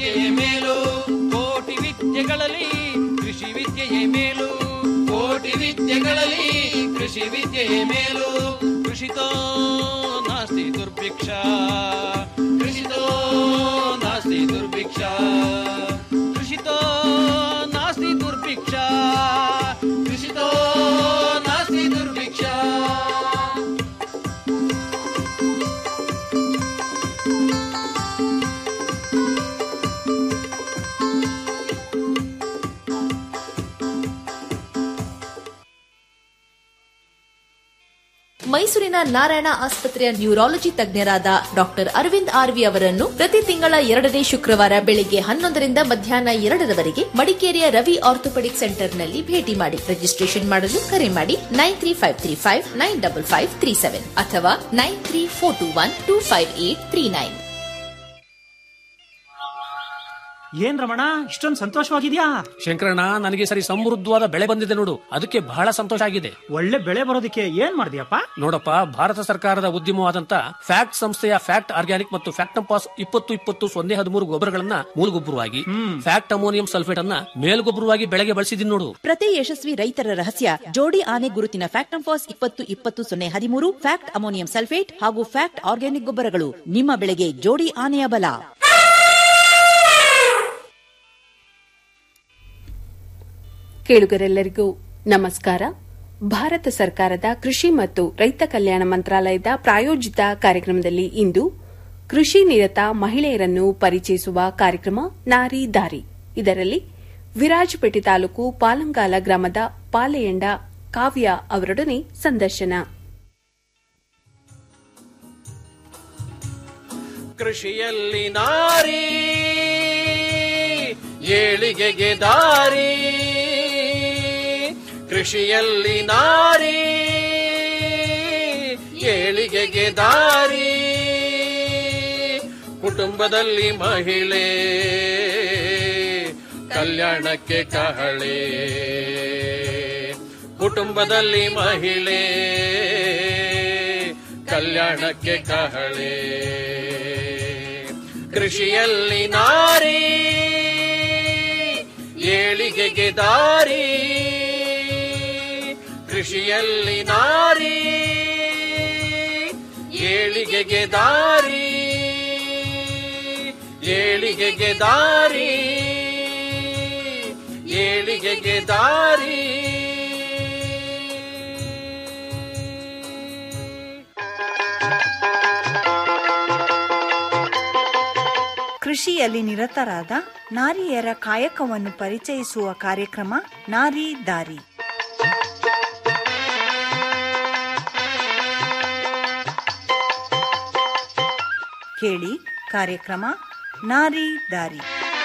ವಿದ್ಯೆಯೇ ಮೇಲು ಕೋಟಿ ವಿದ್ಯೆಗಳಲ್ಲಿ ಕೃಷಿ ವಿದ್ಯೆಯೇ ಮೇಲು ಕೋಟಿ ವಿದ್ಯೆಗಳಲ್ಲಿ ಕೃಷಿ ವಿದ್ಯೆಯೇ ಮೇಲು ಕೃಷಿತೋ ನಾಸ್ತಿ ದುರ್ಭಿಕ್ಷ ಕೃಷಿತೋ ನಾಸ್ತಿ ದುರ್ಭಿಕ್ಷ ಕೃಷಿತೋ ನಾಸ್ತಿ ದುರ್ಭಿಕ್ಷ ಕೃಷಿತೋ ನಾಸ್ತಿ ದುರ್ಭಿಕ್ಷ ಮೈಸೂರಿನ ನಾರಾಯಣ ಆಸ್ಪತ್ರೆಯ ನ್ಯೂರಾಲಜಿ ತಜ್ಞರಾದ ಡಾಕ್ಟರ್ ಅರವಿಂದ್ ಆರ್ವಿ ಅವರನ್ನು ಪ್ರತಿ ತಿಂಗಳ ಎರಡನೇ ಶುಕ್ರವಾರ ಬೆಳಿಗ್ಗೆ ಹನ್ನೊಂದರಿಂದ ಮಧ್ಯಾಹ್ನ ಎರಡರವರೆಗೆ ಮಡಿಕೇರಿಯ ರವಿ ಆರ್ಥೋಪೆಡಿಕ್ ಸೆಂಟರ್ನಲ್ಲಿ ಭೇಟಿ ಮಾಡಿ ರಿಜಿಸ್ಟ್ರೇಷನ್ ಮಾಡಲು ಕರೆ ಮಾಡಿ nine three five three five nine double five three seven ಅಥವಾ nine three four two one two five eight three nine ಏನ್ ರಮಣ ಇಷ್ಟೊಂದು ಸಂತೋಷವಾಗಿದ್ಯಾ ಶಂಕರಣ್ಣ ನನಗೆ ಈ ಸರಿ ಸಮೃದ್ಧವಾದ ಬೆಳೆ ಬಂದಿದೆ ನೋಡು ಅದಕ್ಕೆ ಬಹಳ ಸಂತೋಷ ಆಗಿದೆ ಒಳ್ಳೆ ಬೆಳೆ ಬರೋದಕ್ಕೆ ಏನ್ ಮಾಡಿದ್ಯಪ್ಪ ನೋಡಪ್ಪ ಭಾರತ ಸರ್ಕಾರದ ಉದ್ಯಮವಾದಂತ ಫ್ಯಾಕ್ಟ್ ಸಂಸ್ಥೆಯ ಫ್ಯಾಕ್ಟ್ ಆರ್ಗ್ಯಾನಿಕ್ ಮತ್ತು ಫ್ಯಾಕ್ಟಂಪಾಸ್ ಇಪ್ಪತ್ತು ಇಪ್ಪತ್ತು ಸೊನ್ನೆ ಹದಿಮೂರು ಗೊಬ್ಬರಗಳನ್ನ ಮೂಲಗೊಬ್ಬರವಾಗಿ ಫ್ಯಾಕ್ಟ್ ಅಮೋನಿಯಂ ಸಲ್ಫೇಟ್ ಅನ್ನ ಮೇಲ್ಗೊಬ್ಬರವಾಗಿ ಬೆಳೆಗೆ ಬಳಸಿದೀನಿ ನೋಡು ಪ್ರತಿ ಯಶಸ್ವಿ ರೈತರ ರಹಸ್ಯ ಜೋಡಿ ಆನೆ ಗುರುತಿನ ಫ್ಯಾಕ್ಟ್ ಫಾಸ್ ಇಪ್ಪತ್ತು ಇಪ್ಪತ್ತು ಸೊನ್ನೆ ಹದಿಮೂರು ಫ್ಯಾಕ್ಟ್ ಅಮೋನಿಯಂ ಸಲ್ಫೇಟ್ ಹಾಗೂ ಫ್ಯಾಕ್ಟ್ ಆರ್ಗ್ಯಾನಿಕ್ ಗೊಬ್ಬರಗಳು ನಿಮ್ಮ ಬೆಳೆಗೆ ಜೋಡಿ ಆನೆಯ ಬಲ ಕೇಳುಗರೆಲ್ಲರಿಗೂ ನಮಸ್ಕಾರ ಭಾರತ ಸರ್ಕಾರದ ಕೃಷಿ ಮತ್ತು ರೈತ ಕಲ್ಯಾಣ ಮಂತ್ರಾಲಯದ ಪ್ರಾಯೋಜಿತ ಕಾರ್ಯಕ್ರಮದಲ್ಲಿ ಇಂದು ಕೃಷಿ ನಿರತ ಮಹಿಳೆಯರನ್ನು ಪರಿಚಯಿಸುವ ಕಾರ್ಯಕ್ರಮ ನಾರಿ ದಾರಿ ಇದರಲ್ಲಿ ವಿರಾಜಪೇಟೆ ತಾಲೂಕು ಪಾಲಂಗಾಲ ಗ್ರಾಮದ ಪಾಲೆಯಂಡ ಕಾವ್ಯ ಅವರೊಡನೆ ಸಂದರ್ಶನ ಕೃಷಿಯಲ್ಲಿ ನಾರಿ ಏಳಿಗೆಗೆ ದಾರಿ ಕೃಷಿಯಲ್ಲಿ ನಾರಿ ಏಳಿಗೆಗೆ ದಾರಿ ಕುಟುಂಬದಲ್ಲಿ ಮಹಿಳೆ ಕಲ್ಯಾಣಕ್ಕೆ ಕಹಳೆ ಕುಟುಂಬದಲ್ಲಿ ಮಹಿಳೆ ಕಲ್ಯಾಣಕ್ಕೆ ಕಹಳೆ ಕೃಷಿಯಲ್ಲಿ ನಾರಿ ಏಳಿಗೆಗೆ ದಾರಿ ಕೃಷಿಯಲ್ಲಿ ನಾರಿ ಏಳಿಗೆಗೆ ದಾರಿ ಏಳಿಗೆಗೆ ದಾರಿ ಏಳಿಗೆಗೆ ದಾರಿ ಕೃಷಿಯಲ್ಲಿ ನಿರತರಾದ ನಾರಿಯರ ಕಾಯಕವನ್ನು ಪರಿಚಯಿಸುವ ಕಾರ್ಯಕ್ರಮ ನಾರಿ ದಾರಿ ಕೇಳಿ ಕಾರ್ಯಕ್ರಮ ನಾರಿ ದಾರಿ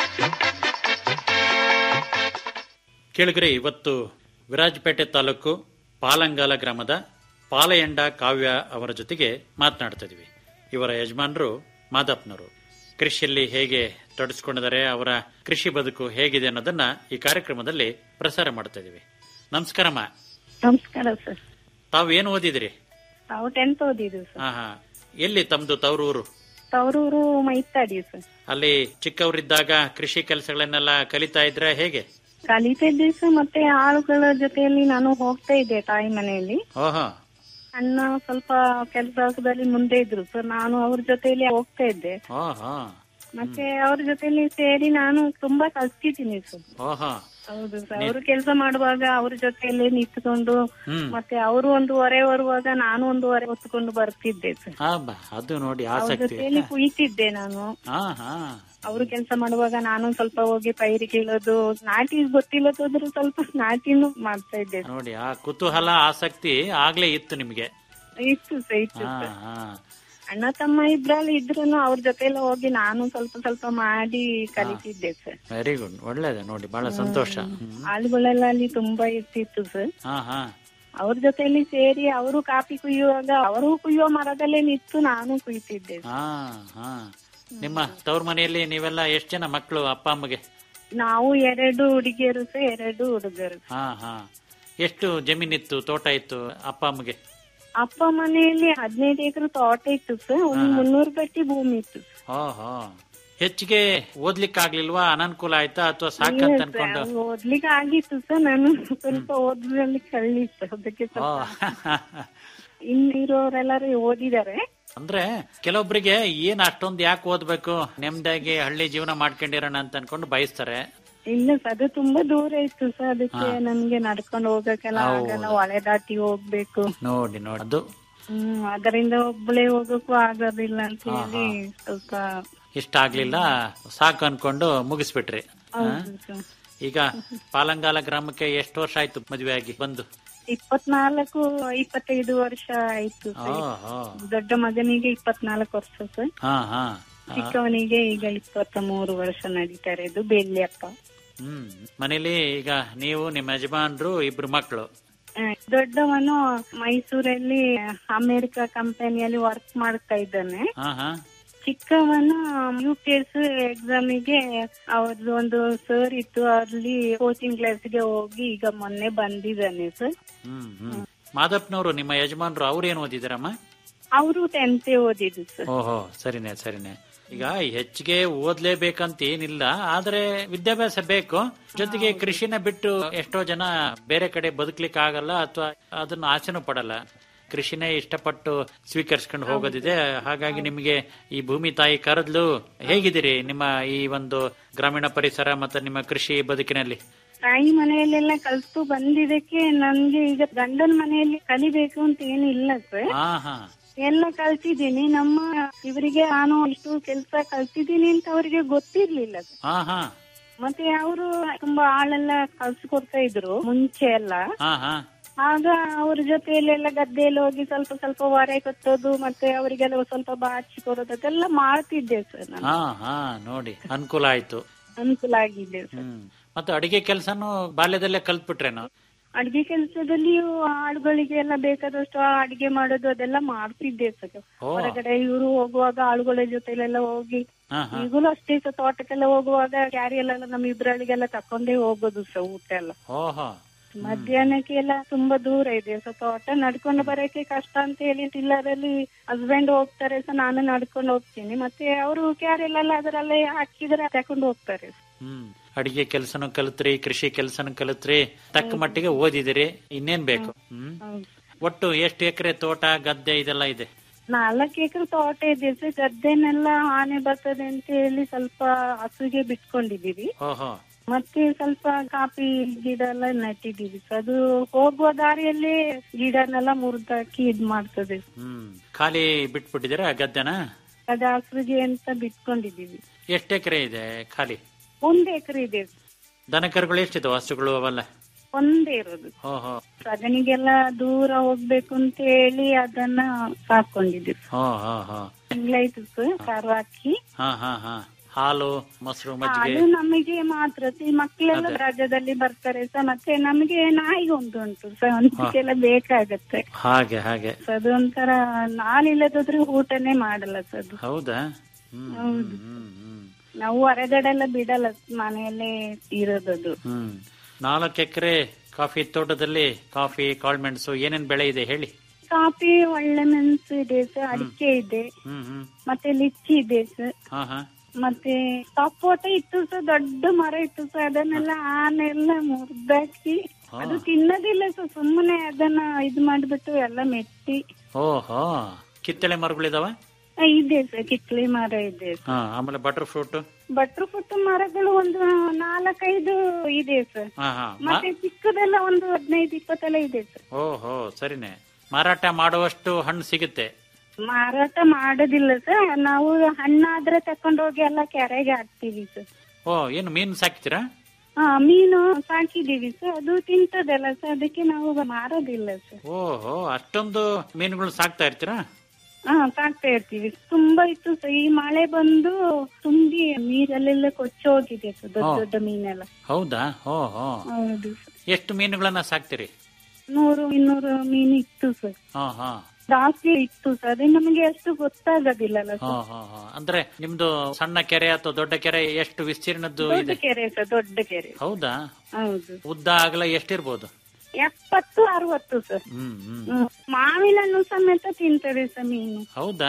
ಕೇಳಿದ್ರೆ ಇವತ್ತು ವಿರಾಜಪೇಟೆ ತಾಲೂಕು ಪಾಲಂಗಾಲ ಗ್ರಾಮದ ಪಾಲಯಂಡ ಕಾವ್ಯ ಅವರ ಜೊತೆಗೆ ಮಾತನಾಡ್ತಾ ಇದೀವಿ ಇವರ ಯಜಮಾನರು ಮಾದಪ್ಪನವರು ಕೃಷಿಯಲ್ಲಿ ಹೇಗೆ ತೊಡಗಿಸ್ಕೊಂಡಿದ್ದಾರೆ ಅವರ ಕೃಷಿ ಬದುಕು ಹೇಗಿದೆ ಅನ್ನೋದನ್ನ ಈ ಕಾರ್ಯಕ್ರಮದಲ್ಲಿ ಪ್ರಸಾರ ಮಾಡ್ತಾ ಇದೀವಿ ನಮಸ್ಕಾರಮ್ಮ ನಮಸ್ಕಾರ ಸರ್ ತಾವು ಏನು ಓದಿದಿರಿ ನಾವು ಟೆಂತ್ ಓದಿದ್ವಿ ಸರ್ ಹಾ ಹಾ ಎಲ್ಲಿ ತಮ್ದು ತವರೂರು ತವರೂರು ಮೈತಾಡಿ ಸರ್ ಅಲ್ಲಿ ಚಿಕ್ಕವರಿದ್ದಾಗ ಕೃಷಿ ಕೆಲಸಗಳನ್ನೆಲ್ಲ ಕಲಿತಾ ಇದ್ರೆ ಹೇಗೆ ಕಲಿತಾ ಇದ್ದೆ ಸರ್ ಮತ್ತೆ ಆಳುಗಳ ಜೊತೆಯಲ್ಲಿ ನಾನು ಹೋಗ್ತಾ ಇದ್ದೆ ತಾಯಿ ಮನೆಯಲ್ಲಿ ಓಹೋ ಅಣ್ಣ ಸ್ವಲ್ಪ ಕೆಲಸದಲ್ಲಿ ಮುಂದೆ ಇದ್ರು ಸರ್ ನಾನು ಅವ್ರ ಜೊತೆಯಲ್ಲಿ ಹೋಗ್ತಾ ಇದ್ದೆ ಓಹೋ ಮತ್ತೆ ಅವ್ರ ಜೊತೆಯಲ್ಲಿ ಸೇರಿ ನಾನು ತುಂಬಾ ಕಲ್ತಿದ್ದೀನಿ ಸರ್ ಓಹೋ ಹೌದು ಸರ್ ಅವರು ಕೆಲಸ ಮಾಡುವಾಗ ಅವ್ರ ಜೊತೆಯಲ್ಲಿ ನಿಂತ್ಕೊಂಡು ಹ್ಮ್. ಮತ್ತೆ ಅವರು ಒಂದು ಹೊರೆ ಬರುವಾಗ ನಾನು ಒಂದು ಹೊರೆ ಹೊತ್ಕೊಂಡು ಬರ್ತಿದ್ದೆ ಸರ್ ಹಾ ಬಾ ಅದು ನೋಡಿ ಅವ್ರ ಆಸಕ್ತಿ ಜೊತೆಯಲ್ಲಿ ಕುಯ್ತಿದ್ದೆ ನಾನು ಹಾ ಹಾ ಅವರು ಕೆಲಸ ಮಾಡುವಾಗ ನಾನು ಸ್ವಲ್ಪ ಹೋಗಿ ಪೈರಿ ಕೀಳೋದು ನಾಟಿ ಗೊತ್ತಿಲ್ಲದಾದ್ರೂ ಸ್ವಲ್ಪ ನಾಟಿನೂ ಮಾಡ್ತಾ ಇದ್ದೆ ನೋಡಿ ಆ ಕುತೂಹಲ ಆಸಕ್ತಿ ಆಗ್ಲೇ ಇತ್ತು ನಿಮ್ಗೆ ಇತ್ತು ಸರ್ ಇತ್ತು ಹಾ ಸರ್ ಹಾ ಅಣ್ಣ ತಮ್ಮ ಇಬ್ರಲ್ಲಿ ಇದ್ರೂನು ಅವ್ರ ಜೊತೆಲ್ಲ ಹೋಗಿ ನಾನು ಸ್ವಲ್ಪ ಸ್ವಲ್ಪ ಮಾಡಿ ಕಲಿತಿದ್ದೆ ಸರ್ ವೆರಿ ಗುಡ್ ಒಳ್ಳೇದು ನೋಡಿ ಬಹಳ ಸಂತೋಷ ಹ್ಮ್. ಆಳುಗಳೆಲ್ಲ ಅಲ್ಲಿ ತುಂಬಾ ಇರ್ತಿತ್ತು ಸರ್ ಹಾ ಹಾ ಅವ್ರ ಜೊತೆಯಲ್ಲಿ ಸೇರಿ ಅವರು ಕಾಫಿ ಕುಯ್ಯುವಾಗ ಅವರು ಕುಯ್ಯುವ ಮರದಲ್ಲೇ ನಿಂತು ನಾನು ಕುಯ್ತಿದ್ದೆ ಹಾ ಹಾ ನಿಮ್ಮ ತವ್ರ ಮನೆಯಲ್ಲಿ ನೀವೆಲ್ಲ ಎಷ್ಟ್ ಜನ ಮಕ್ಕಳು ಅಪ್ಪ ಅಮ್ಮಗೆ ನಾವು ಎರಡು ಹುಡುಗಿಯರು ಸರ್ ಎರಡು ಹುಡುಗರು ಹಾ ಹಾ ಎಷ್ಟು ಜಮೀನಿತ್ತು ತೋಟ ಇತ್ತು ಅಪ್ಪ ಅಮ್ಮಗೆ ಅಪ್ಪ ಮನೆಯಲ್ಲಿ ಹದಿನೈದು ಎಕರೆ ತೋಟ ಇತ್ತು ಸರ್ ಒಂದು ಮುನ್ನೂರು ಗಟ್ಟಿ ಭೂಮಿ ಇತ್ತು ಓಹೋ ಹೆಚ್ಚಿಗೆ ಓದ್ಲಿಕ್ಕೆ ಆಗ್ಲಿಲ್ವಾ ಅನನುಕೂಲ ಆಯ್ತಾ ಅಥವಾ ಸಾಕಂತ ಅನ್ಕೊಂಡು ಓದ್ಲಿಕ್ಕೆ ಆಗಿತ್ತು ಸರ್ ನಾನು ಸ್ವಲ್ಪ ಓದ್ರಲ್ಲಿ ಕಳ್ಳಿತ್ತು ಅದಕ್ಕೆ ಓ, ಸ್ವಲ್ಪ ಇನ್ನಿರೋರೆಲ್ಲರೂ ಓದಿದ್ದಾರೆ ಅಂದ್ರೆ ಕೆಲವೊಬ್ಬರಿಗೆ ಏನ್ ಅಷ್ಟೊಂದು ಯಾಕೆ ಓದ್ಬೇಕು ನೆಮ್ಮದಿಯಾಗಿ ಹಳ್ಳಿ ಜೀವನ ಮಾಡ್ಕೊಂಡಿರೋಣ ಅಂತ ಅನ್ಕೊಂಡು ಬಯಸ್ತಾರೆ ಇಲ್ಲ ಸರ್ ಅದು ತುಂಬಾ ದೂರ ಇತ್ತು ಸರ್ ಅದಕ್ಕೆ ಹಾ. ನಮ್ಗೆ ನಡ್ಕೊಂಡು ಹೋಗಕ್ಕೆಲ್ಲ ಆಗಲ್ಲ ಹೊಳೆ ದಾಟಿ ಹೋಗ್ಬೇಕು ನೋಡಿ ನೋಡಿ ಅದು ಹ್ಮ್ ಅದರಿಂದ ಒಬ್ಬಳೇ ಹೋಗಕ್ಕೂ ಆಗೋದಿಲ್ಲ ಅಂತ ಹಾ, ಹೇಳಿ ಸ್ವಲ್ಪ ಇಷ್ಟ ಆಗ್ಲಿಲ್ಲ ಸಾಕು ಅನ್ಕೊಂಡು ಮುಗಿಸ್ಬಿಟ್ರಿ ಹಾ? ಹೌದು ಸರ್ ಈಗ ಪಾಲಂಗಾಲ ಗ್ರಾಮಕ್ಕೆ ಎಷ್ಟು ವರ್ಷ ಆಯ್ತು ಮದುವೆ ಆಗಿ ಬಂದು ಇಪ್ಪತ್ನಾಲ್ಕು ಇಪ್ಪತ್ತೈದು ವರ್ಷ ಆಯ್ತು ಆ, ಸರ್ ಆ. ದೊಡ್ಡ ಮಗನಿಗೆ ಇಪ್ಪತ್ನಾಲ್ಕು ವರ್ಷ ಸರ್ ಹಾ ಹಾ ಆ, ಚಿಕ್ಕವನಿಗೆ ಈಗ ಇಪ್ಪತ್ತ ಮೂರು ವರ್ಷ ನಡೀತಾ ಇರೋದು ಬೆಳ್ಳಿಯಪ್ಪ ಹ್ಮ್ ಮನೇಲಿ ಈಗ ನೀವು ನಿಮ್ಮ ಯಜಮಾನ್ರು ಇಬ್ರು ಮಕ್ಕಳು ಆ, ದೊಡ್ಡವನು ಮೈಸೂರಲ್ಲಿ ಅಮೆರಿಕ ಕಂಪನಿಯಲ್ಲಿ ವರ್ಕ್ ಮಾಡ್ತಾ ಇದ್ದಾನೆ ಹಾ ಹಾ ಚಿಕ್ಕವನು ಯು ಪಿ ಎಸ್ ಎಕ್ಸಾಮಿಗೆ ಅವ್ರದ್ದು ಒಂದು ಸರ್ ಇತ್ತು ಅಲ್ಲಿ ಕೋಚಿಂಗ್ ಕ್ಲಾಸ್ಗೆ ಹೋಗಿ ಈಗ ಮೊನ್ನೆ ಬಂದಿದ್ದಾನೆ ಸರ್ ಹ್ಮ್ ಹ್ಮ್ ಮಾದಪ್ಪನವರು ನಿಮ್ಮ ಯಜಮಾನ್ರು ಅವ್ರೇನ್ ಓದಿದಾರಮ್ಮ ಅವರು ಟೆಂತ್ ಓದಿದ್ದು ಸರ್ ಓಹೋ ಸರಿನೆ ಸರಿನೆ ಈಗ ಹೆಚ್ಚಿಗೆ ಓದ್ಲೇಬೇಕಂತ ಏನಿಲ್ಲ ಆದ್ರೆ ವಿದ್ಯಾಭ್ಯಾಸ ಬೇಕು ಜೊತೆಗೆ ಕೃಷಿನ ಬಿಟ್ಟು ಎಷ್ಟೋ ಜನ ಬೇರೆ ಕಡೆ ಬದುಕ್ಲಿಕ್ಕೆ ಆಗಲ್ಲ ಅಥವಾ ಅದನ್ನ ಆಸೆನೂ ಪಡಲ್ಲ ಕೃಷಿನೇ ಇಷ್ಟಪಟ್ಟು ಸ್ವೀಕರಿಸ್ಕೊಂಡು ಹೋಗೋದಿದೆ ಹಾಗಾಗಿ ನಿಮಗೆ ಈ ಭೂಮಿ ತಾಯಿ ಕರೆದ್ಲು ಹೇಗಿದ್ದೀರಿ ನಿಮ್ಮ ಈ ಒಂದು ಗ್ರಾಮೀಣ ಪರಿಸರ ಮತ್ತೆ ನಿಮ್ಮ ಕೃಷಿ ಬದುಕಿನಲ್ಲಿ ತಾಯಿ ಮನೆಯಲ್ಲೆಲ್ಲ ಕಲ್ತು ಬಂದಿದ್ದಕ್ಕೆ ನನ್ಗೆ ಈಗ ಗಂಡನ ಮನೆಯಲ್ಲಿ ಕಲಿಬೇಕು ಅಂತ ಏನಿಲ್ಲ ಸರ್ ಹಾ ಹಾ ಎಲ್ಲ ಕಲ್ತಿದ್ದೀನಿ ನಮ್ಮ ಇವರಿಗೆ ನಾನು ಇಷ್ಟು ಕೆಲಸ ಕಲ್ತಿದ್ದೀನಿ ಅಂತ ಅವರಿಗೆ ಗೊತ್ತಿರ್ಲಿಲ್ಲ ಸರ್. ಹಾ ಹಾ ಮತ್ತೆ ಅವರು ತುಂಬಾ ಆಳೆಲ್ಲ ಕಲ್ಸ್ಕೊಡ್ತಾ ಇದ್ರು ಮುಂಚೆ ಎಲ್ಲ ಹಾ ಹಾ ಆಗ ಅವ್ರ ಜೊತೆಯಲ್ಲೆಲ್ಲ ಗದ್ದೆಯಲ್ಲಿ ಹೋಗಿ ಸ್ವಲ್ಪ ಸ್ವಲ್ಪ ಹೊರೆ ಕಟ್ಟೋದು ಮತ್ತೆ ಅವರಿಗೆಲ್ಲ ಸ್ವಲ್ಪ ಬಾಚಿ ಕೊಡೋದು ಅದೆಲ್ಲ ಮಾಡ್ತಿದ್ದೆ ಸರ್ ನಾನು ಹಾ ಹಾ ನೋಡಿ ಅನುಕೂಲ ಆಯ್ತು ಅನುಕೂಲ ಆಗಿದೆ ಸರ್ ಹ್ಮ್ ಮತ್ತೆ ಅಡಿಗೆ ಕೆಲಸನು ಬಾಲ್ಯದಲ್ಲೇ ಕಲ್ತ್ಬಿಟ್ರೇನು ಅಡ್ಗೆ ಕೆಲಸದಲ್ಲಿಯೂ ಆಳುಗಳಿಗೆ ಎಲ್ಲ ಬೇಕಾದಷ್ಟು ಅಡಿಗೆ ಮಾಡೋದು ಅದೆಲ್ಲ ಮಾಡ್ತಿದ್ದೆ ಸರ್ ಓ. ಹೊರಗಡೆ ಇವರು ಹೋಗುವಾಗ ಆಳುಗಳ ಜೊತೆಲೆಲ್ಲ ಹೋಗಿ ಹಾ ಹಾ ಈಗಲೂ ಅಷ್ಟೇ ಸರ್ ತೋಟಕ್ಕೆಲ್ಲ ಹೋಗುವಾಗ ಕ್ಯಾರಿಯಲ್ಲೆಲ್ಲ ನಮ್ಮ ಇಬ್ರಳಿಗೆಲ್ಲ ತಕೊಂಡೇ ಹೋಗೋದು ಸರ್ ಊಟ ಎಲ್ಲ ಓಹೋ ಮಧ್ಯಾಹ್ನಕ್ಕೆ ಎಲ್ಲ ತುಂಬಾ ದೂರ ಇದೆ ಸೊ ತೋಟ ನಡ್ಕೊಂಡು ಬರೋಕೆ ಕಷ್ಟ ಅಂತ ಹೇಳಿ ಟಿಲ್ಲರಲ್ಲಿ ಹಸ್ಬೆಂಡ್ ಹೋಗ್ತಾರೆ ಸೊ ನಾನು ನಡ್ಕೊಂಡು ಹೋಗ್ತೀನಿ ಮತ್ತೆ ಅವರು ಕ್ಯಾರಿಯಲ್ಲೆಲ್ಲ ಅದರಲ್ಲೇ ಹಾಕಿದ್ರೆ ತಕೊಂಡು ಹೋಗ್ತಾರೆ ಹ್ಮ್ ಅಡಿಗೆ ಕೆಲಸನು ಕಲಿತ್ರಿ ಕೃಷಿ ಕೆಲಸನು ಕಲಿತ್ರಿ ತಕ್ಕ ಮಟ್ಟಿಗೆ ಓದಿದಿರಿ ಇನ್ನೇನ್ ಬೇಕು ಹ್ಮ್ ಹೌದು. ಒಟ್ಟು ಎಷ್ಟು ಎಕರೆ ತೋಟ ಗದ್ದೆ ಇದೆಲ್ಲ ಇದೆ ನಾಲ್ಕು ಎಕರೆ ತೋಟ ಇದೆ ಸರ್ ಗದ್ದೆನೆಲ್ಲ ಆನೆ ಬರ್ತದೆ ಅಂತ ಹೇಳಿ ಸ್ವಲ್ಪ ಹಸುಗೆ ಬಿಟ್ಕೊಂಡಿದೀವಿ ಓಹೋ ಮತ್ತೆ ಸ್ವಲ್ಪ ಕಾಫಿ ಗಿಡ ಎಲ್ಲ ನೆಟ್ಟಿದೀವಿ ಸರ್ ಅದು ಹೋಗುವ ದಾರಿಯಲ್ಲಿ ಗಿಡನೆಲ್ಲ ಮುರಿದಾಕಿ ಇದ್ ಮಾಡ್ತದೆ ಹ್ಮ್ ಖಾಲಿ ಬಿಟ್ಬಿಟ್ಟಿದ್ದೀರಾ ಗದ್ದೆನ ಅದು ಹಸುಗೆ ಅಂತ ಬಿಟ್ಕೊಂಡಿದೀವಿ ಎಷ್ಟು ಎಕರೆ ಇದೆ ಖಾಲಿ ಒಂದ್ ಎಕರೆ ಇದೆ ದನ ಕರುಗಳು ಎಷ್ಟಿದೆ ಹಸುಗಳು ಅವೆಲ್ಲ ಒಂದೇ ಇರೋದು ಓಹೋ ಅದನಿಗೆಲ್ಲ ದೂರ ಹೋಗ್ಬೇಕು ಅಂತ ಹೇಳಿ ಅದನ್ನ ಸಾಕೊಂಡಿದ್ದೀವಿ ಹೋ ಹೋ ಹೋ ತಿಂಗ್ಳಾಯ್ತು ಸರ್ ಕರು ಹಾಕಿ ಹಾ ಹಾ ಹಾ ಹಾಲು ಮೊಸರು ಮಜ್ಜಿಗೆ ಅದು ನಮಗೆ ಮಾತ್ರ ಈ ಮಕ್ಕಳೆಲ್ಲ ಅದೇ. ರಾಜ್ಯದಲ್ಲಿ ಬರ್ತಾರೆ ಸರ್ ಮತ್ತೆ ನಮಗೆ ನಾಯಿ ಒಂದು ಉಂಟು ಸರ್ ಒಂದಕ್ಕೆಲ್ಲ ಬೇಕಾಗತ್ತೆ ಹಾಗೆ ಹಾಗೆ ಸೊ ಅದು ಒಂಥರ ನಾಲಿಲ್ಲದಾದ್ರೆ ಊಟನೇ ಮಾಡಲ್ಲ ಸರ್ ಅದು ಹೌದಾ ಹ್ಮ್ ಹೌದು. ಹ್ಮ್ ಹ್ಮ್ ನಾವು ಹೊರಗಡೆ ಎಲ್ಲ ಬಿಡಲ್ಲ ಮನೆಯಲ್ಲೇ ಇರೋದದು ಹ್ಮ್ ನಾಲ್ಕು ಎಕರೆ ಕಾಫಿ ತೋಟದಲ್ಲಿ ಕಾಫಿ ಕಾಳ್ಮೆಣಸು ಏನೇನ್ ಬೆಳೆ ಇದೆ ಹೇಳಿ ಕಾಫಿ ಒಳ್ಳೆ ಮೆಣಸು ಇದೆ ಸರ್ ಅಡಿಕೆ ಇದೆ ಹ್ಮ್ ಹ್ಮ್ ಮತ್ತೆ ಲಿಚ್ಚಿ ಇದೆ ಸರ್ ಹಾ ಹಾ ಮತ್ತೆ ಸಪೋಟ ಇತ್ತು ಸರ್ ದೊಡ್ಡ ಮರ ಇತ್ತು ಸರ್ ಅದನ್ನೆಲ್ಲ ಆನೆ ಎಲ್ಲ ಮುರ್ದಾಕಿ ಹಾ. ಅದು ತಿನ್ನೋದಿಲ್ಲ ಸರ್ ಸುಮ್ಮನೆ ಅದನ್ನ ಇದ್ ಮಾಡ್ಬಿಟ್ಟು ಎಲ್ಲ ಮೆಟ್ಟಿ ಓಹೋ ಕಿತ್ತಳೆ ಮರಗಳಿದಾವ ಆ, ಇದೆ ಸರ್ ಕಿತ್ಲಿ ಮರ ಇದೆ ಹಾ ಆಮೇಲೆ ಬಟರ್ ಫ್ರೂಟ್ ಬಟ್ರು ಪುಟ್ಟು ಮರಗಳು ಒಂದು ನಾಲ್ಕೈದು ಇದೆ ಸರ್ ಹಾ ಹಾ ಮಾ- ಮತ್ತೆ ಚಿಕ್ಕದೆಲ್ಲ ಒಂದು ಹದಿನೈದು ಇಪ್ಪತ್ತೆಲ್ಲ ಇದೆ ಸರ್ ಓಹೋ ಸರಿನೆ ಮಾರಾಟ ಮಾಡುವಷ್ಟು ಹಣ್ಣು ಸಿಗುತ್ತೆ ಮಾರಾಟ ಮಾಡೋದಿಲ್ಲ ಸರ್ ನಾವು ಹಣ್ಣಾದ್ರೆ ತಕೊಂಡೋಗಿ ಎಲ್ಲ ಕೆರೆಗೆ ಹಾಕ್ತೀವಿ ಸರ್ ಓ ಏನು ಮೀನು ಸಾಕ್ತೀರಾ ಹಾ ಮೀನು ಸಾಕಿದೀವಿ ಸರ್ ಅದು ತಿಂತದಲ್ಲ ಸರ್ ಅದಕ್ಕೆ ನಾವು ಮಾರೋದಿಲ್ಲ ಸರ್ ಓಹೋ ಅಷ್ಟೊಂದು ಮೀನುಗಳು ಸಾಕ್ತಾ ಇರ್ತೀರಾ ಹಾ ಸಾಕ್ತಾ ಇರ್ತೀವಿ ತುಂಬಾ ಇತ್ತು ಸರ್ ಈ ಮಳೆ ಬಂದು ತುಂಬಿ ನೀರಲ್ಲೆಲ್ಲ ಕೊಚ್ಚಿ ಹೋಗಿದೆ ಸರ್ ದೊಡ್ಡ ಹಾ. ದೊಡ್ಡ ಮೀನೆಲ್ಲ ಹೌದಾ ಓಹೋ ಹೌದು ಸರ್ ಎಷ್ಟು ಮೀನುಗಳನ್ನ ಸಾಕ್ತೀರಿ ನೂರು ಇನ್ನೂರು ಮೀನು ಇತ್ತು ಸರ್ ಹಾ ಹಾ ಜಾಸ್ತಿ ಇತ್ತು ಸರ್ ಅದೇ ನಮಗೆ ಅಷ್ಟು ಗೊತ್ತಾಗೋದಿಲ್ಲಲ್ಲ ಹಾ ಸರ್ ಹಾ ಹಾ ಅಂದ್ರೆ ನಿಮ್ದು ಸಣ್ಣ ಕೆರೆ ಅಥವಾ ದೊಡ್ಡ ಕೆರೆ ಎಷ್ಟು ವಿಸ್ತೀರ್ಣದ್ದು ದೊಡ್ಡ ಇದೆ ಕೆರೆ ಸರ್ ದೊಡ್ಡ ಕೆರೆ ಹೌದಾ ಹೌದು ಉದ್ದ ಅಗಲ ಎಷ್ಟಿರ್ಬೋದು ಎಪ್ಪತ್ತು ಅರವತ್ತು ಸರ್ ಹ್ಮ್ ಹ್ಮ್ ಹ್ಮ್. ಮಾವಿನನ್ನು ಸಮೇತ ತಿಂತದೆ ಸರ್ ಮೀನು ಹೌದಾ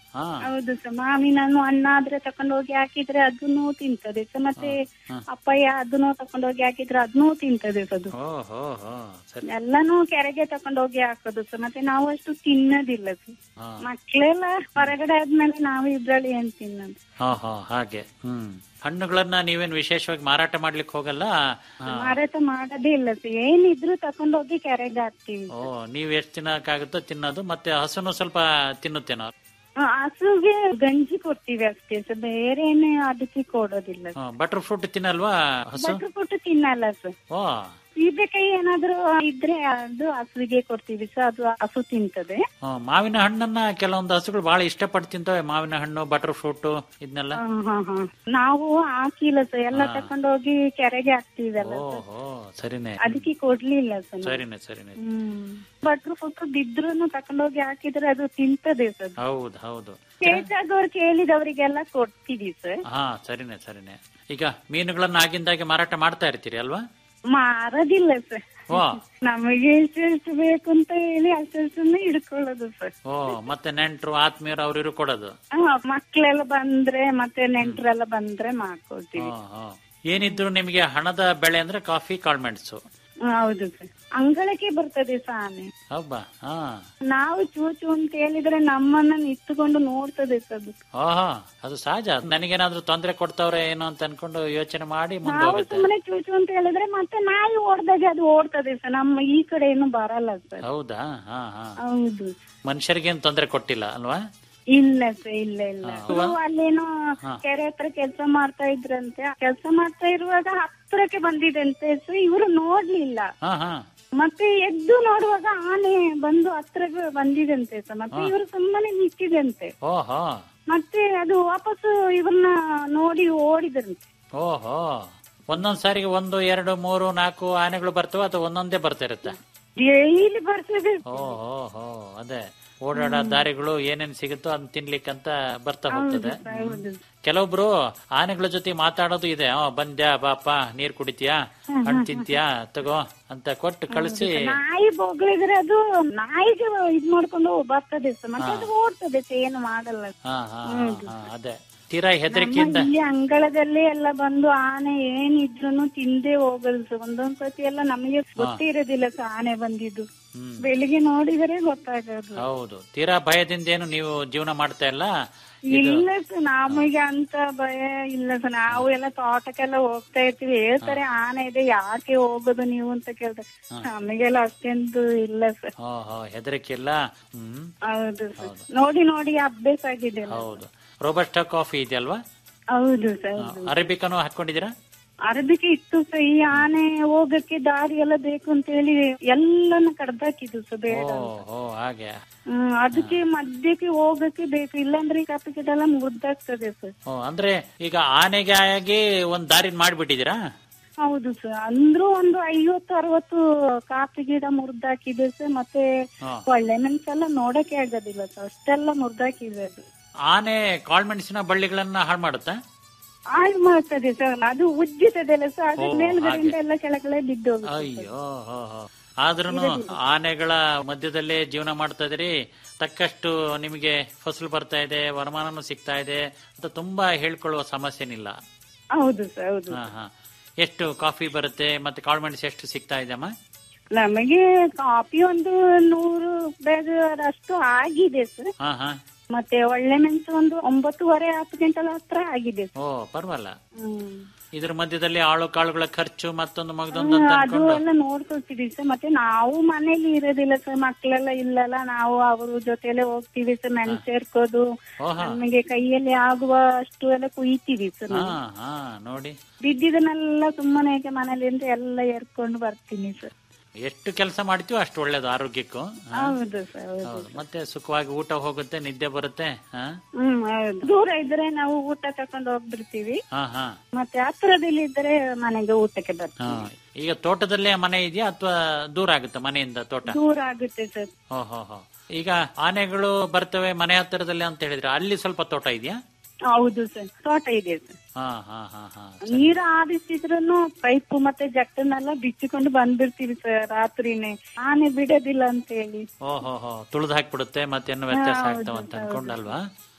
ಹಾ ಹೌದು ಸರ್ ಮಾವಿನ ಹಣ್ಣು ಹಣ್ಣಾದ್ರೆ ತಕೊಂಡೋಗಿ ಹಾಕಿದ್ರೆ ಅದನ್ನು ತಿಂತದೆ ಸರ್ ಮತ್ತೆ ಅಪ್ಪಯ್ಯ ಅದನ್ನು ತಕೊಂಡೋಗಿ ಹಾಕಿದ್ರೆ ಅದನ್ನೂ ತಿಂತದೆ ಸರ್ ಅದು ಓ ಹೋ ಹೋ ಸರಿ ಎಲ್ಲಾನು ಕೆರೆಗೆ ತಕೊಂಡೋಗಿ ಹಾಕೋದು ಸರ್ ಮತ್ತೆ ನಾವು ಅಷ್ಟು ತಿನ್ನೋದಿಲ್ಲ ಸರ್ ಹಾ ಮಕ್ಳೆಲ್ಲ ಹೊರಗಡೆ ಆದ್ಮೇಲೆ ನಾವು ಇದ್ರಲ್ಲಿ ಏನ್ ತಿನ್ನೋದು ಹಾ ಹಾ ಹಾಗೆ ಹ್ಮ್ ಹಣ್ಣುಗಳನ್ನ ನೀವೇನ್ ವಿಶೇಷವಾಗಿ ಮಾರಾಟ ಮಾಡ್ಲಿಕ್ಕೆ ಹೋಗಲ್ಲ ಹಾ. ಮಾರಾಟ ಮಾಡೋದೇ ಇಲ್ಲ ಸರ್ ಏನಿದ್ರು ತಕೊಂಡೋಗಿ ಕೆರೆಗೆ ಹಾಕ್ತಿವಿ ಓ ನೀವ್ ಎಷ್ಟ್ ತಿನ್ನಕ್ಕಾಗುತ್ತೋ ತಿನ್ನೋದು ಮತ್ತೆ ಹಸುನು ಸ್ವಲ್ಪ ತಿನ್ನುತ್ತೇನೋ ಆ, ಹಸುಗೆ ಗಂಜಿ ಕೊಡ್ತೀವಿ ಅಷ್ಟೇ ಸರ್ ಬೇರೆ ಏನೇ ಅದಕ್ಕೆ ಕೊಡೋದಿಲ್ಲ ಬಟರ್ ಫ್ರೂಟ್ ತಿನ್ನಲ್ವಾ ಹಸು ಬಟ್ರು ಕೊಟ್ಟು ತಿನ್ನಲ್ಲ ಸರ್ ಓ ಸೀಬೆಕಾಯಿ ಏನಾದ್ರು ಇದ್ರೆ ಅದು ಹಸುವಿಗೆ ಕೊಡ್ತೀವಿ ಸರ್ ಅದು ಹಸು ತಿಂತದೆ ಹ್ಮ್, ಮಾವಿನ ಹಣ್ಣನ್ನ ಕೆಲವೊಂದು ಹಸುಗಳು ಬಹಳ ಇಷ್ಟಪಟ್ಟು ತಿಂತವೆ ಮಾವಿನ ಹಣ್ಣು ಬಟರ್ ಫ್ರೂಟ್ ಇದನ್ನೆಲ್ಲ ಹಾ, ಹಾ, ಹಾ. ನಾವು ಹಾಕಿಲ್ಲ ಸರ್ ಎಲ್ಲ ತಕೊಂಡೋಗಿ ಕೆರೆಗೆ ಹಾಕ್ತಿವಲ್ಲ ಓ ಸರ್ ಹೋ ಸರಿನೇ ಅದಕ್ಕೆ ಕೊಡ್ಲಿಲ್ಲ ಸರ್ ನಾವು. ಸರಿನೇ ಸರಿನೇ ಹ್ಮ್ ಬಟ್ರು ಫುಟ್ಟು ಬಿದ್ರುನು ತಕೊಂಡೋಗಿ ಹಾಕಿದ್ರೆ ಅದು ತಿಂತದೆ ಸರ್ ಹೌದು ಹೌದು ಬೇಕಾದವ್ರು ಕೇಳಿದವರಿಗೆಲ್ಲ ಕೊಡ್ತೀವಿ ಸರ್ ಹಾ ಸರಿನೇ ಸರಿನೇ ಈಗ ಮೀನುಗಳನ್ನ ಆಗಿಂದಾಗೆ ಮಾರಾಟ ಮಾಡ್ತಾ ಇರ್ತೀರಿ ಅಲ್ವಾ ಮಾರೋದಿಲ್ಲ ಸರ್ ಓ ನಮಗೆ ಎಷ್ಟು ಬೇಕು ಅಂತ ಹೇಳಿ ಅಷ್ಟನ್ನು ಹಿಡ್ಕೊಳ್ಳೋದು ಸರ್ ಓ ಮತ್ತೆ ನೆಂಟ್ರು ಆತ್ಮೀಯರು ಅವ್ರಿರು ಕೊಡೋದು ಹಾ, ಮಕ್ಳೆಲ್ಲ ಬಂದ್ರೆ ಮತ್ತೆ ನೆಂಟ್ರೆಲ್ಲ ಬಂದ್ರೆ ಮಾಡ್ಕೊಳ್ತೀವಿ ಹಾ, ಹಾ. ಏನಿದ್ರು ನಿಮಗೆ ಹಣದ ಬೆಳೆ ಅಂದ್ರೆ ಕಾಫಿ ಕಾಳ್ಮೆಣಸು ಹ್ಮ್, ಹೌದು ಸರ್ ಅಂಗಳಕ್ಕೆ ಬರ್ತದೆ ಸರ್ ಆನೆ ಹಬ್ಬ ಹಾ ನಾವು ಚೂಚು ಅಂತ ಹೇಳಿದ್ರೆ ನಮ್ಮನ್ನ ನಿಂತುಕೊಂಡು ನೋಡ್ತದೆ ಸರ್ ಅದು ಓಹೋ ಅದು ಸಹಜ ನನಗೇನಾದ್ರೂ ತೊಂದರೆ ಕೊಡ್ತಾವ್ರೆ ಏನೋ ಅಂತ ಅನ್ಕೊಂಡು ಯೋಚನೆ ಮಾಡಿ ಮುಂದೆ ನಾವು ಹೋಗುತ್ತೆ ಸುಮ್ಮನೆ ಚೂಚು ಅಂತ ಹೇಳಿದ್ರೆ ಮತ್ತೆ ನಾಯಿ ಓಡ್ದಾಗ ಅದು ಓಡ್ತದೆ ಸರ್ ನಮ್ಮ ಈ ಕಡೆ ಏನು ಬರಲ್ಲ ಸರ್ ಹೌದಾ ಹಾ ಹಾ ಹೌದು ಮನುಷ್ಯರಿಗೇನ್ ತೊಂದರೆ ಕೊಟ್ಟಿಲ್ಲ ಅಲ್ವಾ ಇಲ್ಲ ಸರ್ ಇಲ್ಲ ಇಲ್ಲ ಹಾ. ಇವ್ರು ಅಲ್ಲೇನೋ ಹಾ. ಕೆರೆ ಹತ್ರ ಕೆಲಸ ಮಾಡ್ತಾ ಇದ್ರಂತೆ ಕೆಲಸ ಮಾಡ್ತಾ ಇರುವಾಗ ಹತ್ರಕ್ಕೆ ಬಂದಿದಂತೆ ಸೊ ಇವರು ನೋಡ್ಲಿಲ್ಲ ಹಾ ಹಾ ಮತ್ತೆ ಎದ್ದು ನೋಡುವಾಗ ಆನೆ ಬಂದು ಹತ್ರಕ್ಕೆ ಬಂದಿದಂತೆ ಸರ್ ಮತ್ತೆ ಇವರು ಸುಮ್ಮನೆ ನಿಂತಿದಂತೆ ಓಹೋ ಮತ್ತೆ ಅದು ವಾಪಸ್ ಇವ್ರನ್ನ ನೋಡಿ ಓಡಿದ್ರಂತೆ ಓಹೋ ಒಂದೊಂದ್ ಸಾರಿಗೆ ಒಂದು ಎರಡು ಮೂರು ನಾಲ್ಕು ಆನೆಗಳು ಬರ್ತವೆ ಅಥವಾ ಒಂದೊಂದೇ ಬರ್ತಾ ಇರುತ್ತೆ ಡೈಲಿ ಬರ್ತದೆ ಓ ಹೋ ಹೋ ಅದೇ ಓಡಾಡೋ ದಾರಿಗಳು ಏನೇನ್ ಸಿಗುತ್ತೋ ಅದನ್ನ ತಿನ್ಲಿಕ್ಕಂತ ಬರ್ತಾ ಹೋಗ್ತದೆ ಹೌದು ಕೆಲವೊಬ್ರು ಆನೆಗಳ ಜೊತೆ ಮಾತಾಡೋದು ಇದೆ ಆ ಬಂದ್ಯಾ ಬಾಪ ನೀರ್ ಕುಡಿತೀಯಾ ಹಣ್ಣು ತಿಂತೀಯಾ ತಗೋ ಅಂತ ಕೊಟ್ಟು ಕಳಿಸಿ ನಾಯಿ ಬೊಗಳಿದ್ರೆ ಅದು ನಾಯಿಗೆ ಇದ್ ಮಾಡ್ಕೊಂಡು ಬರ್ತದೆ ಸರ್ ಮತ್ತೆ ಅದು ಓಡ್ತದೆ ಸರ್ ಏನು ಮಾಡಲ್ಲ ಹಾ ಹಾ ಹಾ ಅದೇ ತೀರಾ ಹೆದರಿಕೆಯಿಂದ ನಮ್ಮ ಇಲ್ಲಿ ಅಂಗಳದಲ್ಲಿ ಎಲ್ಲ ಬಂದು ಆನೆ ಏನಿದ್ರು ತಿಂದೇ ಹೋಗಲ್ಲ ಸರ್ ಒಂದೊಂದ್ ಸತಿ ಎಲ್ಲ ನಮಗೆ ಗೊತ್ತೇ ಇರೋದಿಲ್ಲ ಸರ್ ಆನೆ ಬಂದಿದ್ದು ಹ್ಮ್. ಬೆಳಿಗ್ಗೆ ನೋಡಿದರೆ ಗೊತ್ತಾಗೋದು ಹೌದು ತೀರಾ ಭಯದಿಂದ ಏನು ನೀವು ಜೀವನ ಮಾಡ್ತಾ ಇಲ್ಲ ಇದು ಇಲ್ಲ ಸರ್ ನಮಗೆ ಅಂತ ಭಯ ಇಲ್ಲ ಸರ್ ನಾವು ಎಲ್ಲ ತೋಟಕ್ಕೆಲ್ಲ ಹೋಗ್ತಾ ಇರ್ತೀವಿ ಹೇಳ್ತಾರೆ ಆನೆ ಇದೆ ಯಾಕೆ ಹೋಗೋದು ನೀವು ಅಂತ ಕೇಳ್ತಾರೆ ನಮಗೆಲ್ಲ ಅಷ್ಟೊಂದು ಇಲ್ಲ ಸರ್ ಹೋ ಹೋ ಹೆದರಿಕೆ ಇಲ್ಲ ಹ್ಮ್ ಹೌದು ಸರ್ ನೋಡಿ ನೋಡಿ ಅಭ್ಯಾಸ ಆಗಿದೆ ಅಲ್ಲ. ಹೌದು ರೋಬಸ್ಟಾ ಕಾಫಿ ಇದೆಯಲ್ವಾ ಹೌದು ಸರ್ ಹೌದು ಅರೇಬಿಕನು ಹಾಕೊಂಡಿದ್ದೀರಾ ಅರಬಿಕೆ ಇತ್ತು ಸರ್ ಈ ಆನೆ ಹೋಗಕ್ಕೆ ದಾರಿ ಎಲ್ಲ ಬೇಕು ಅಂತ ಹೇಳಿ ಎಲ್ಲನ್ನ ಕಡ್ದಾಕಿದ್ದು ಸರ್ ಬೇಡ ಓ ಅಂತ. ಓ ಹಾಗೆ ಹ್ಮ್ ಅದಕ್ಕೆ ಮಧ್ಯಕ್ಕೆ ಹೋಗಕ್ಕೆ ಬೇಕು ಇಲ್ಲಾಂದ್ರೆ ಈ ಕಪ್ಪು ಗಿಡ ಎಲ್ಲ ಮುರಿದಾಗ್ತದೆ ಸರ್ ಓ ಅಂದ್ರೆ ಈಗ ಆನೆಗೆ ಆಗಿ ಒಂದ್ ದಾರಿ ಮಾಡ್ಬಿಟ್ಟಿದ್ದೀರಾ ಹೌದು ಸರ್ ಅಂದ್ರೂ ಒಂದು ಐವತ್ತು ಅರವತ್ತು ಕಾಫಿ ಗಿಡ ಮುರಿದಾಕಿದೆ ಸರ್ ಮತ್ತೆ ಹಾ. ಒಳ್ಳೆ ಮೆಣಸೆಲ್ಲ ನೋಡಕ್ಕೆ ಆಗೋದಿಲ್ಲ ಸರ್ ಅಷ್ಟೆಲ್ಲ ಮುರಿದಾಕಿದೆ ಅದು ಆನೆ ಕಾಳ್ಮೆಣಸಿನ ಬಳ್ಳಿಗಳನ್ನ ಹಾಳು ಮಾಡುತ್ತಾ ಹಾಳು ಮಾಡ್ತದೆ ಸರ್ ಅದು ಉಜ್ಜಿತದಲ್ಲ ಸರ್ ಅದು ಓ, ಮೇಲ್ಗಡೆಯಿಂದ ಹಾಗೆ. ಎಲ್ಲ ಕೆಳಗಡೆ ಬಿದ್ದು ಹೋಗುತ್ತೆ ಅಯ್ಯೋ ಹೋ ಹೋ ಆದ್ರೂನು ಆನೆಗಳ ಮಧ್ಯದಲ್ಲೇ ಜೀವನ ಮಾಡ್ತಾ ಇದ್ರಿ ತಕ್ಕಷ್ಟು ನಿಮಗೆ ಫಸಲು ಬರ್ತಾ ಇದೆ ವರಮಾನನು ಸಿಗ್ತಾ ಇದೆ ಅಂತ ತುಂಬಾ ಹೇಳ್ಕೊಳ್ಳುವ ಸಮಸ್ಯೆನಿಲ್ಲ ಹೌದು ಸರ್ ಹೌದು ಹಾ ಹಾ ಎಷ್ಟು ಕಾಫಿ ಬರುತ್ತೆ ಮತ್ತೆ ಕಾಳುಮೆಣಸು ಎಷ್ಟು ಸಿಗ್ತಾ ಇದೆಮ್ಮ ನಮಗೆ ಕಾಫಿ ಒಂದು ನೂರು ಅಷ್ಟು ಆಗಿದೆ ಸರ್ ಹಾ ಹಾ ಮತ್ತೆ ಒಳ್ಳೆ ಮೆಣಸು ಒಂದು ಒಂಬತ್ತುವರೆ ಹತ್ತು ಗಂಟಲ ಹತ್ರ ಆಗಿದೆ ಸರ್ ಓ ಪರವಾಗಿಲ್ಲ ಹ್ಮ್. ಇದ್ರ ಮಧ್ಯದಲ್ಲಿ ಆಳು ಕಾಳುಗಳ ಖರ್ಚು ಮತ್ತೊಂದು ಮಗದೊಂದು ಅಂತ ಅದು ಅನ್ಕೊಂಡು ಎಲ್ಲ ನೋಡ್ಕೊಳ್ತೀವಿ ಸರ್ ಮತ್ತೆ ನಾವು ಮನೇಲಿ ಇರೋದಿಲ್ಲ ಸರ್ ಮಕ್ಕಳೆಲ್ಲ ಇಲ್ಲಲ್ಲ ನಾವು ಅವ್ರ ಜೊತೆಲೆ ಹೋಗ್ತೀವಿ ಸರ್ ಮೆಣಸು ಸೇರ್ಕೋದು ಓಹೋ ನಮಗೆ ಕೈಯಲ್ಲಿ ಆಗುವ ಅಷ್ಟು ಎಲ್ಲ ಕುಯ್ತೀವಿ ಸರ್ ಹಾ ನಾವು. ಹಾ ನೋಡಿ ಬಿದ್ದಿದ್ದನ್ನೆಲ್ಲ ಸುಮ್ಮನೆ ಏಕೆ ಮನೇಲಿ ಅಂತ ಎಲ್ಲ ಎರ್ಕೊಂಡು ಬರ್ತೀನಿ ಸರ್ ಎಷ್ಟು ಕೆಲಸ ಮಾಡ್ತೀವೋ ಅಷ್ಟು ಒಳ್ಳೇದು ಆರೋಗ್ಯಕ್ಕೂ ಹಾ. ಹೌದು ಸರ್ ಹೌದು ಹೌದು ಮತ್ತೆ ಸುಖವಾಗಿ ಊಟ ಹೋಗುತ್ತೆ ನಿದ್ದೆ ಬರುತ್ತೆ ಹಾ ಹ್ಮ್ ಹೌದು ದೂರ ಇದ್ರೆ ನಾವು ಊಟ ತಕೊಂಡು ಹೋಗ್ಬಿಡ್ತೀವಿ ಹಾ ಹಾ ಮತ್ತೆ ಹತ್ರದಲ್ಲಿ ಇದ್ರೆ ಮನೆಗೆ ಊಟಕ್ಕೆ ಹಾ ಬರ್ತೀವಿ ಈಗ ತೋಟದಲ್ಲೇ ಮನೆ ಇದೆಯಾ ಅಥವಾ ದೂರ ಆಗುತ್ತೆ ಮನೆಯಿಂದ ತೋಟ ದೂರ ಆಗುತ್ತೆ ಸರ್ ಹೋ ಹೋ ಹೋ ಈಗ ಆನೆಗಳು ಬರ್ತವೆ ಮನೆ ಹತ್ತಿರದಲ್ಲಿ ಅಂತ ಹೇಳಿದ್ರೆ ಅಲ್ಲಿ ಸ್ವಲ್ಪ ತೋಟ ಇದೆಯಾ ಹೌದು ಸರ್ ತೋಟ ಇದೆ ಸರ್ ಹಾ ಹಾ ಹಾ ಹಾ ನೀರು ಆರಿಸಿದ್ರು ಪೈಪ್ ಮತ್ತೆ ಜಟ್ಟನ್ನೆಲ್ಲ ಬಿಚ್ಚಿಕೊಂಡು ಬಂದ್ಬಿಡ್ತೀವಿ ಸರ್ ರಾತ್ರಿನೇ ಆನೆ ಬಿಡೋದಿಲ್ಲ ಅಂತ ಹೇಳಿ ಓ ಹೋ ಹೋ ತುಳಿದು ಹಾಕ್ಬಿಡುತ್ತೆ ಮತ್ತೆ ಏನು ವ್ಯತ್ಯಾಸ ಹೌದು, ಆಗ್ತಾವ ಅಂತ ಅನ್ಕೊಂಡಲ್ವಾ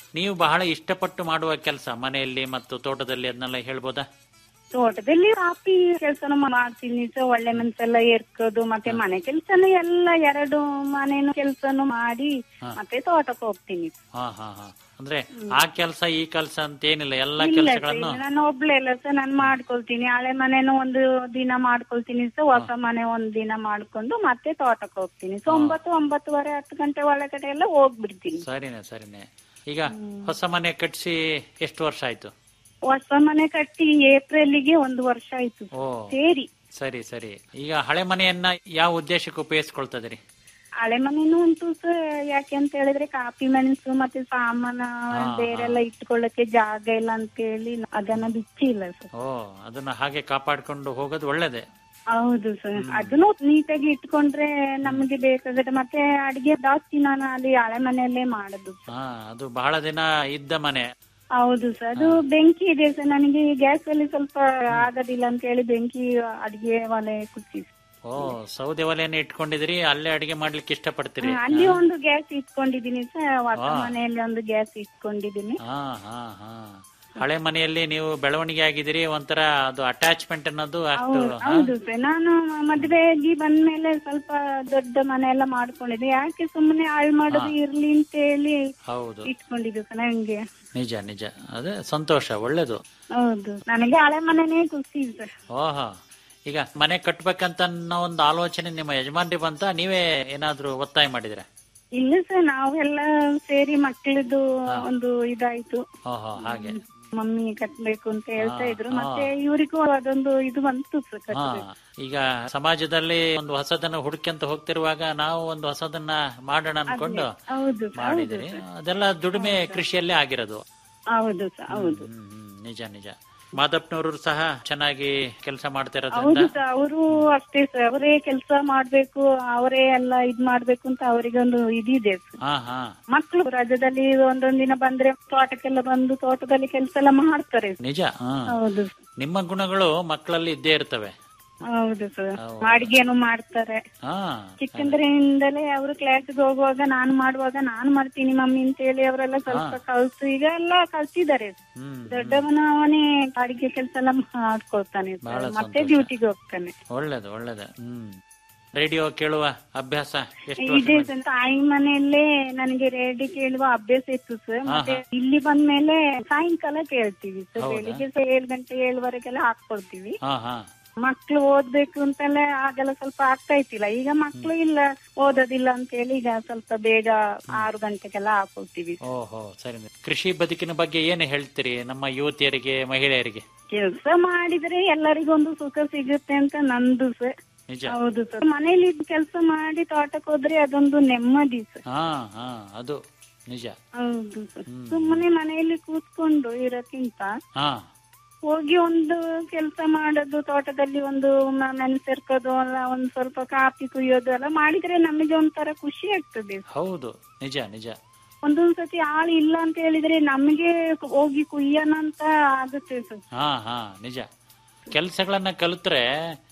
ನೀವು ಬಹಳ ಇಷ್ಟಪಟ್ಟು ಮಾಡುವ ಕೆಲಸ ಮನೆಯಲ್ಲಿ ಮತ್ತು ತೋಟದಲ್ಲಿ ಅದನ್ನೆಲ್ಲ ಹೇಳ್ಬೋದಾ ತೋಟದಲ್ಲಿ ಕಾಫಿ ಕೆಲಸನ ಮಾಡ್ತೀನಿ ಸೊ ಒಳ್ಳೆ ಮನ್ಸೆಲ್ಲ ಏರ್ಕೋದು ಮತ್ತೆ ಮನೆ ಕೆಲ್ಸನು ಎಲ್ಲ ಎರಡು ಮನೇನು ಕೆಲ್ಸನು ಮಾಡಿ ಮತ್ತೆ ತೋಟಕ್ಕೆ ಹೋಗ್ತೀನಿ ಹಾ ಹಾ ಹಾ ಅಂದ್ರೆ ಆ ಕೆಲಸ ಈ ಕೆಲಸ ಅಂತ ಏನಿಲ್ಲ ಎಲ್ಲ ಇಲ್ಲ sir, ಕೆಲಸಗಳನ್ನು ನಾನು ಒಬ್ಳೆ ಇಲ್ಲ ಸರ್ ನಾನು ಮಾಡ್ಕೊಳ್ತೀನಿ ಹಳೆ ಮನೇನು ಒಂದು ದಿನ ಮಾಡ್ಕೊಳ್ತೀನಿ ಸೊ ಹೊಸ ಮನೆ ಒಂದ್ ದಿನ ಮಾಡ್ಕೊಂಡು ಮತ್ತೆ ತೋಟಕ್ಕೆ ಹೋಗ್ತೀನಿ ಸೊ ಒಂಬತ್ತು ಒಂಬತ್ತುವರೆ ಹತ್ತು ಗಂಟೆ ಒಳಗಡೆ ಎಲ್ಲ ಹೋಗ್ಬಿಡ್ತೀನಿ ಸರಿನೆ ಸರಿನೆ ಈಗ ಹೊಸ ಮನೆ ಕಟ್ಸಿ ಎಷ್ಟು ವರ್ಷ ಆಯ್ತು ಹೊಸ ಮನೆ ಕಟ್ಟಿ ಏಪ್ರಿಲ್ಗೆ ಒಂದು ವರ್ಷ ಆಯ್ತು ಓ ಸೇರಿ ಸರಿ ಸರಿ ಈಗ ಹಳೆ ಮನೆಯನ್ನ ಯಾವ ಉದ್ದೇಶಕ್ಕೆ ಉಪಯೋಗಿಸ್ಕೊಳ್ತದ್ರಿ ಹಳೆ ಮನೇನು ಉಂಟು ಸರ್ ಯಾಕೆ ಅಂತ ಹೇಳಿದ್ರೆ ಕಾಫಿ ಮೆಣಸು ಮತ್ತೆ ಸಾಮಾನ ಬೇರೆಲ್ಲ ಇಟ್ಕೊಳ್ಳಕ್ಕೆ ಜಾಗ ಇಲ್ಲ ಅಂತ ಹೇಳಿ ಅದನ್ನ ಬಿಚ್ಚಿಲ್ಲ ಸರ್ ಓ ಅದನ್ನ ಹಾಗೆ ಕಾಪಾಡ್ಕೊಂಡು ಹೋಗೋದು ಒಳ್ಳೇದೇ ಹೌದು ಸರ್ ಅದನ್ನು ನೀಟಾಗಿ ಇಟ್ಕೊಂಡ್ರೆ ನಮಗೆ ಬೇಕಾಗುತ್ತೆ ಮತ್ತೆ ಅಡಿಗೆ ಜಾಸ್ತಿ ನಾನು ಅಲ್ಲಿ ಹಳೆ ಮನೆಯಲ್ಲೇ ಮಾಡೋದು ಹಾ ಅದು ಬಹಳ ದಿನ ಇದ್ದ ಮನೆ ಹೌದು ಸರ್ ಅದು ಬೆಂಕಿ ಇದೆ ಸರ್ ನನಗೆ ಗ್ಯಾಸ್ ಅಲ್ಲಿ ಸ್ವಲ್ಪ ಆಗೋದಿಲ್ಲ ಅಂತ ಹೇಳಿ ಬೆಂಕಿ ಅಡಿಗೆ ಒಲೆ ಕುಟ್ಟಿ ಓ ಸೌದೆ ಒಲೆಯನ್ನ ಇಟ್ಕೊಂಡಿದ್ರಿ ಅಲ್ಲೇ ಅಡಿಗೆ ಮಾಡ್ಲಿಕ್ಕೆ ಇಷ್ಟಪಡ್ತೀರಿ ಅಲ್ಲಿ ಒಂದು ಗ್ಯಾಸ್ ಇಟ್ಕೊಂಡಿದೀನಿ ಸರ್ ಹೊಸ ಮನೆಯಲ್ಲಿ ಒಂದು ಗ್ಯಾಸ್ ಇಟ್ಕೊಂಡಿದೀನಿ ಹಾ ಹಾ ಹಾ ಹಳೆ ಮನೆಯಲ್ಲಿ ನೀವು ಬೆಳವಣಿಗೆ ಆಗಿದ್ದೀರಿ ಒಂಥರ ಅದು ಅಟ್ಯಾಚ್ಮೆಂಟ್ ಅನ್ನೋದು ಅಷ್ಟು ಹಾ? ಹೌದು ಸರ್ ನಾನು ಮದ್ವೆ ಆಗಿ ಬಂದ್ಮೇಲೆ ಸ್ವಲ್ಪ ದೊಡ್ಡ ಮನೆ ಎಲ್ಲ ಮಾಡ್ಕೊಂಡಿದ್ದೆ ಯಾಕೆ ಸುಮ್ಮನೆ ಹಾಳು ಮಾಡೋದು ಇರ್ಲಿ ಅಂತ ಹೇಳಿ ಹೌದು ಇಟ್ಕೊಂಡಿದ್ದು ಸರ್ ನಂಗೆ ನಿಜ ನಿಜ ಅದೇ ಸಂತೋಷ ಒಳ್ಳೇದು ಹೌದು ನನಗೆ ಹಳೆ ಮನೆನೇ ಖುಷಿ ಸರ್ ಓಹೋ ಈಗ ಮನೆ ಕಟ್ಬೇಕಂತ ಅನ್ನೋ ಒಂದು ಆಲೋಚನೆ ನಿಮ್ಮ ಯಜಮಾನ್ರಿ ಬಂತ ನೀವೇ ಏನಾದ್ರೂ ಒತ್ತಾಯ ಮಾಡಿದ್ರೆ ಇಲ್ಲ ಸರ್ ನಾವೆಲ್ಲ ಸೇರಿ ಮಕ್ಕಳದು ಒಂದು ಇದಾಯ್ತು ಓಹೋ ಹಾಗೆ ಮಮ್ಮಿ ಕಟ್ಬೇಕು ಅಂತ ಹೇಳ್ತಾ ಹಾ, ಇದ್ರು ಹಾ. ಮತ್ತೆ ಇವರಿಗೂ ಅದೊಂದು ಇದು ಬಂತು ಸರ್ ಹಾ ಕಟ್ಬೇಕು ಈಗ ಸಮಾಜದಲ್ಲಿ ಒಂದು ಹೊಸದನ್ನ ಹುಡುಕ್ಯಂತ ಹೋಗ್ತಿರುವಾಗ ನಾವು ಒಂದು ಹೊಸದನ್ನ ಮಾಡೋಣ ಅನ್ಕೊಂಡು ಹೌದು ಸರ್, ಹೌದು ಮಾಡಿದಿರಿ ಅದೆಲ್ಲ ದುಡಿಮೆ ಕೃಷಿಯಲ್ಲೇ ಆಗಿರೋದು ಹೌದು ಸರ್ ಹೌದು ಹ್ಮ್, ಹ್ಮ್, ನಿಜ ನಿಜ ಮಾದಪ್ಪನವರು ಸಹ ಚೆನ್ನಾಗಿ ಕೆಲಸ ಹೌದು ಮಾಡ್ತಿರೋದ್ರಿಂದ ಸರ್ ಅವರು ಅಷ್ಟೇ ಸರ್ ಅವರೇ ಕೆಲಸ ಮಾಡ್ಬೇಕು ಅವರೇ ಎಲ್ಲ ಇದ್ ಮಾಡ್ಬೇಕು ಅಂತ ಅವರಿಗೊಂದು ಇದಿದೆ ಸರ್ ಹಾ ಹಾ ಮಕ್ಕಳು ರಜದಲ್ಲಿ ಒಂದೊಂದ್ ದಿನ ಬಂದ್ರೆ ತೋಟಕ್ಕೆಲ್ಲ ಬಂದು ತೋಟದಲ್ಲಿ ಕೆಲಸ ಎಲ್ಲ ಮಾಡ್ತಾರೆ ನಿಜ ಹಾ ಹೌದು ನಿಮ್ಮ ಗುಣಗಳು ಮಕ್ಕಳಲ್ಲಿ ಇದ್ದೇ ಇರ್ತವೆ ಹೌದು ಸರ್ ಹೌದು. ಅಡಿಗೆನು ಮಾಡ್ತಾರೆ ಹಾ ಚಿಕ್ಕಂದ್ರಿಂದಲೇ ಅವರು ಕ್ಲಾಸ್ಗೆ ಹೋಗುವಾಗ ನಾನು ಮಾಡುವಾಗ ನಾನು ಮಾಡ್ತೀನಿ ಮಮ್ಮಿ ಅಂತ ಹೇಳಿ ಅವರೆಲ್ಲ ಸ್ವಲ್ಪ ಕಲ್ತು ಈಗ ಎಲ್ಲ ಕಲ್ತಿದ್ದಾರೆ ಹ್ಮ್ ದೊಡ್ಡವನ ಅವನೇ ಅಡಿಗೆ ಕೆಲಸ ಎಲ್ಲ ಮಾಡ್ಕೊಳ್ತಾನೆ sir. ಬಹಳ ಮತ್ತೆ ಸಂತೋಷ. ಡ್ಯೂಟಿಗೆ ಹೋಗ್ತಾನೆ ಒಳ್ಳೇದು ಒಳ್ಳೇದು ಹ್ಮ್ ರೇಡಿಯೋ ಕೇಳುವ ಅಭ್ಯಾಸ ಎಷ್ಟು ಇದೆ ವರ್ಷ ಸರ್ ತಾಯಿ ಮನೆಯಲ್ಲೇ ನನಗೆ ರೇಡಿಯೋ ಕೇಳುವ ಅಭ್ಯಾಸ ಇತ್ತು ಸರ್ ಹಾ, ಮತ್ತೆ ಹಾ. ಇಲ್ಲಿ ಬಂದ್ಮೇಲೆ ಸಾಯಂಕಾಲ ಕೇಳ್ತೀವಿ ಸರ್ ಹೌದಾ? ಬೆಳಿಗ್ಗೆ ಸಹ ಏಳು ಗಂಟೆ ಏಳುವರೆಗೆಲ್ಲ ಹಾಕೊಳ್ತೀವಿ ಹಾ ಹಾ ಮಕ್ಳು ಓದ್ಬೇಕು ಅಂತೆಲ್ಲ ಆಗೆಲ್ಲ ಸ್ವಲ್ಪ ಆಗ್ತಾ ಇತ್ತಿಲ್ಲ ಈಗ ಮಕ್ಳು ಇಲ್ಲ ಓದೋದಿಲ್ಲ ಅಂತ ಹೇಳಿ ಈಗ ಸ್ವಲ್ಪ ಬೇಗ ಆರು ಗಂಟೆಗೆಲ್ಲ ಹಾಕೊಳ್ತೀವಿ ಓಹೋ ಸರಿ ಕೃಷಿ ಬದುಕಿನ ಬಗ್ಗೆ ಏನು ಹೇಳ್ತೀರಿ ನಮ್ಮ ಯುವತಿಯರಿಗೆ ಮಹಿಳೆಯರಿಗೆ ಕೆಲಸ ಮಾಡಿದ್ರೆ ಎಲ್ಲರಿಗೊಂದು ಸುಖ ಸಿಗುತ್ತೆ ಅಂತ ನಂದು ಸರ್ ನಿಜ ಹೌದು ಸರ್ ಮನೇಲಿ ಕೆಲಸ ಮಾಡಿ ತೋಟಕ್ಕೆ ಹೋದ್ರೆ ಅದೊಂದು ನೆಮ್ಮದಿ ಸರ್ ಹಾ ಹಾ ಅದು ನಿಜ ಹೌದು ಸರ್ ಸುಮ್ಮನೆ ಮನೆಯಲ್ಲಿ ಕೂತ್ಕೊಂಡು ಇರೋಕ್ಕಿಂತ ಹಾ ಹೋಗಿ ಒಂದು ಕೆಲಸ ಮಾಡೋದು ತೋಟದಲ್ಲಿ ಒಂದು ಮ- ಮೆಣಸೆರ್ಕೋದು ಅಲ್ಲ ಒಂದ್ ಸ್ವಲ್ಪ ಕಾಫಿ ಕುಯ್ಯೋದು ಎಲ್ಲ ಮಾಡಿದ್ರೆ ನಮಗೆ ಒಂಥರ ಖುಷಿ ಆಗ್ತದೆ ಹೌದು ನಿಜ ನಿಜ ಒಂದೊಂದ್ ಸತಿ ಆಳು ಇಲ್ಲ ಅಂತ ಹೇಳಿದ್ರೆ ನಮಗೆ ಹೋಗಿ ಕುಯ್ಯೋಣ ಅಂತ ಆಗುತ್ತೆ ಸರ್ ಹಾ ಹಾ ನಿಜ ಕೆಲಸಗಳನ್ನ ಕಲಿತ್ರೆ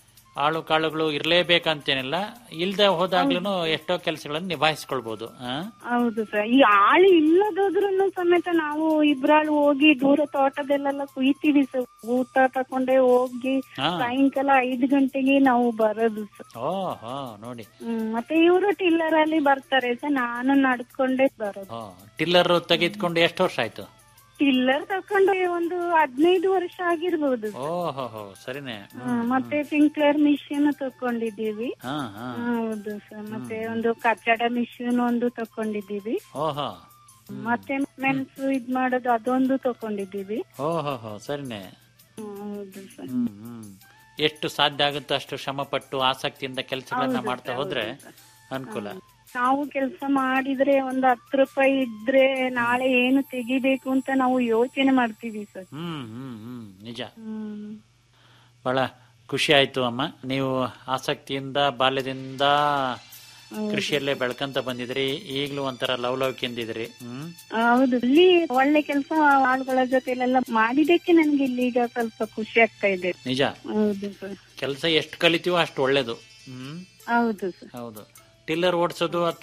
ಆಳು ಕಾಳುಗಳು ಇರ್ಲೇಬೇಕಂತೇನಿಲ್ಲ ಇಲ್ದೆ ಹೋದಾಗ್ಲೂ ಎಷ್ಟೋ ಕೆಲಸಗಳನ್ನ ನಿಭಾಯಿಸ್ಕೊಳ್ಬಹುದು ಆ? ಹೌದು ಸರ್ ಈ ಆಳು ಇಲ್ಲದೋದ್ರೂ ಸಮೇತ ನಾವು ಇಬ್ರಾಳು ಹೋಗಿ ದೂರ ತೋಟದಲ್ಲೆಲ್ಲ ಕುಯ್ತೀವಿ ಸರ್ ಊಟ ತಕೊಂಡೆ ಹೋಗಿ ಹಾ. ಸಾಯಂಕಾಲ ಐದು ಗಂಟೆಗೆ ನಾವು ಬರೋದು ಸರ್ ಓ ಹೋ ನೋಡಿ ಹ್ಮ್ ಮತ್ತೆ ಇವರು ಟಿಲ್ಲರ್ ಅಲ್ಲಿ ಬರ್ತಾರೆ ಸರ್ ನಾನು ನಡ್ಕೊಂಡೇ ಬರೋದು ಓ ಟಿಲ್ಲರ್ ತೆಗೆದುಕೊಂಡು ಎಷ್ಟು ವರ್ಷ ಆಯ್ತು ಟಿಲ್ಲರ್ ತಕೊಂಡು ಒಂದು ಹದಿನೈದು ವರ್ಷ ಆಗಿರ್ಬೋದು ಓ ಹೋ ಹೋ ಸರಿನೆ ಹ್ಮ್, ಮತ್ತೆ ಸ್ಪ್ರಿಂಕ್ಲರ್ ಮಿಷಿನ್ ತಕೊಂಡಿದ್ದೀವಿ ಹಾ ಹಾ ಹೌದು ಸರ್ ಮತ್ತೆ ಒಂದು ಕಚ್ಚಡ ಮಿಷಿನ್ ಒಂದು ತಕೊಂಡಿದ್ದೀವಿ ಓಹೋ ಮತ್ತೆ ಮೆಣಸು ಇದ್ ಮಾಡೋದು ಅದೊಂದು ತಕೊಂಡಿದ್ದೀವಿ ಓ ಹೋ ಹೋ ಸರಿನೆ ಹ್ಮ್, ಹೌದು ಸರ್ ಹ್ಮ್ ಹ್ಮ್ ಎಷ್ಟು ಸಾಧ್ಯ ಆಗುತ್ತೋ ಅಷ್ಟು ಶ್ರಮ ಪಟ್ಟು ಆಸಕ್ತಿಯಿಂದ ಕೆಲಸಗಳನ್ನ ಮಾಡ್ತಾ ಹೋದ್ರೆ ಅನುಕೂಲ ನಾವು ಕೆಲಸ ಮಾಡಿದ್ರೆ ಒಂದು ಹತ್ತು ರೂಪಾಯಿ ಇದ್ರೆ ನಾಳೆ ಏನು ತೆಗಿಬೇಕು ಅಂತ ನಾವು ಯೋಚನೆ ಮಾಡ್ತೀವಿ ಸರ್ ಹ್ಮ್ ಹ್ಮ್ ಹ್ಮ್ ನಿಜ ಹ್ಮ್ ಬಹಳ ಖುಷಿ ಆಯ್ತು ಅಮ್ಮ ನೀವು ಆಸಕ್ತಿಯಿಂದ ಬಾಲ್ಯದಿಂದ ಕೃಷಿಯಲ್ಲೇ ಬೆಳ್ಕಂತ ಬಂದಿದ್ರಿ ಈಗ್ಲೂ ಒಂಥರ ಲವಲವಿಕೆಯಿಂದಿದ್ರಿ ಹ್ಮ್ ಹೌದು ಇಲ್ಲಿ ಒಳ್ಳೆ ಕೆಲಸ ಆಳುಗಳ ಜೊತೆಲೆಲ್ಲ ಮಾಡಿದಕ್ಕೆ ನನ್ಗೆ ಇಲ್ಲಿ ಈಗ ಸ್ವಲ್ಪ ಖುಷಿ ಆಗ್ತಾ ಇದೆ ನಿಜ ಹೌದು ಸರ್ ಕೆಲಸ ಎಷ್ಟು ಕಲಿತೀವೋ ಅಷ್ಟು ಒಳ್ಳೇದು ಹ್ಮ್ ಹೌದು ಸರ್ ಹೌದು ಟಿಲ್ಲರ್ ಓಡಿಸೋದು ಅಥವಾ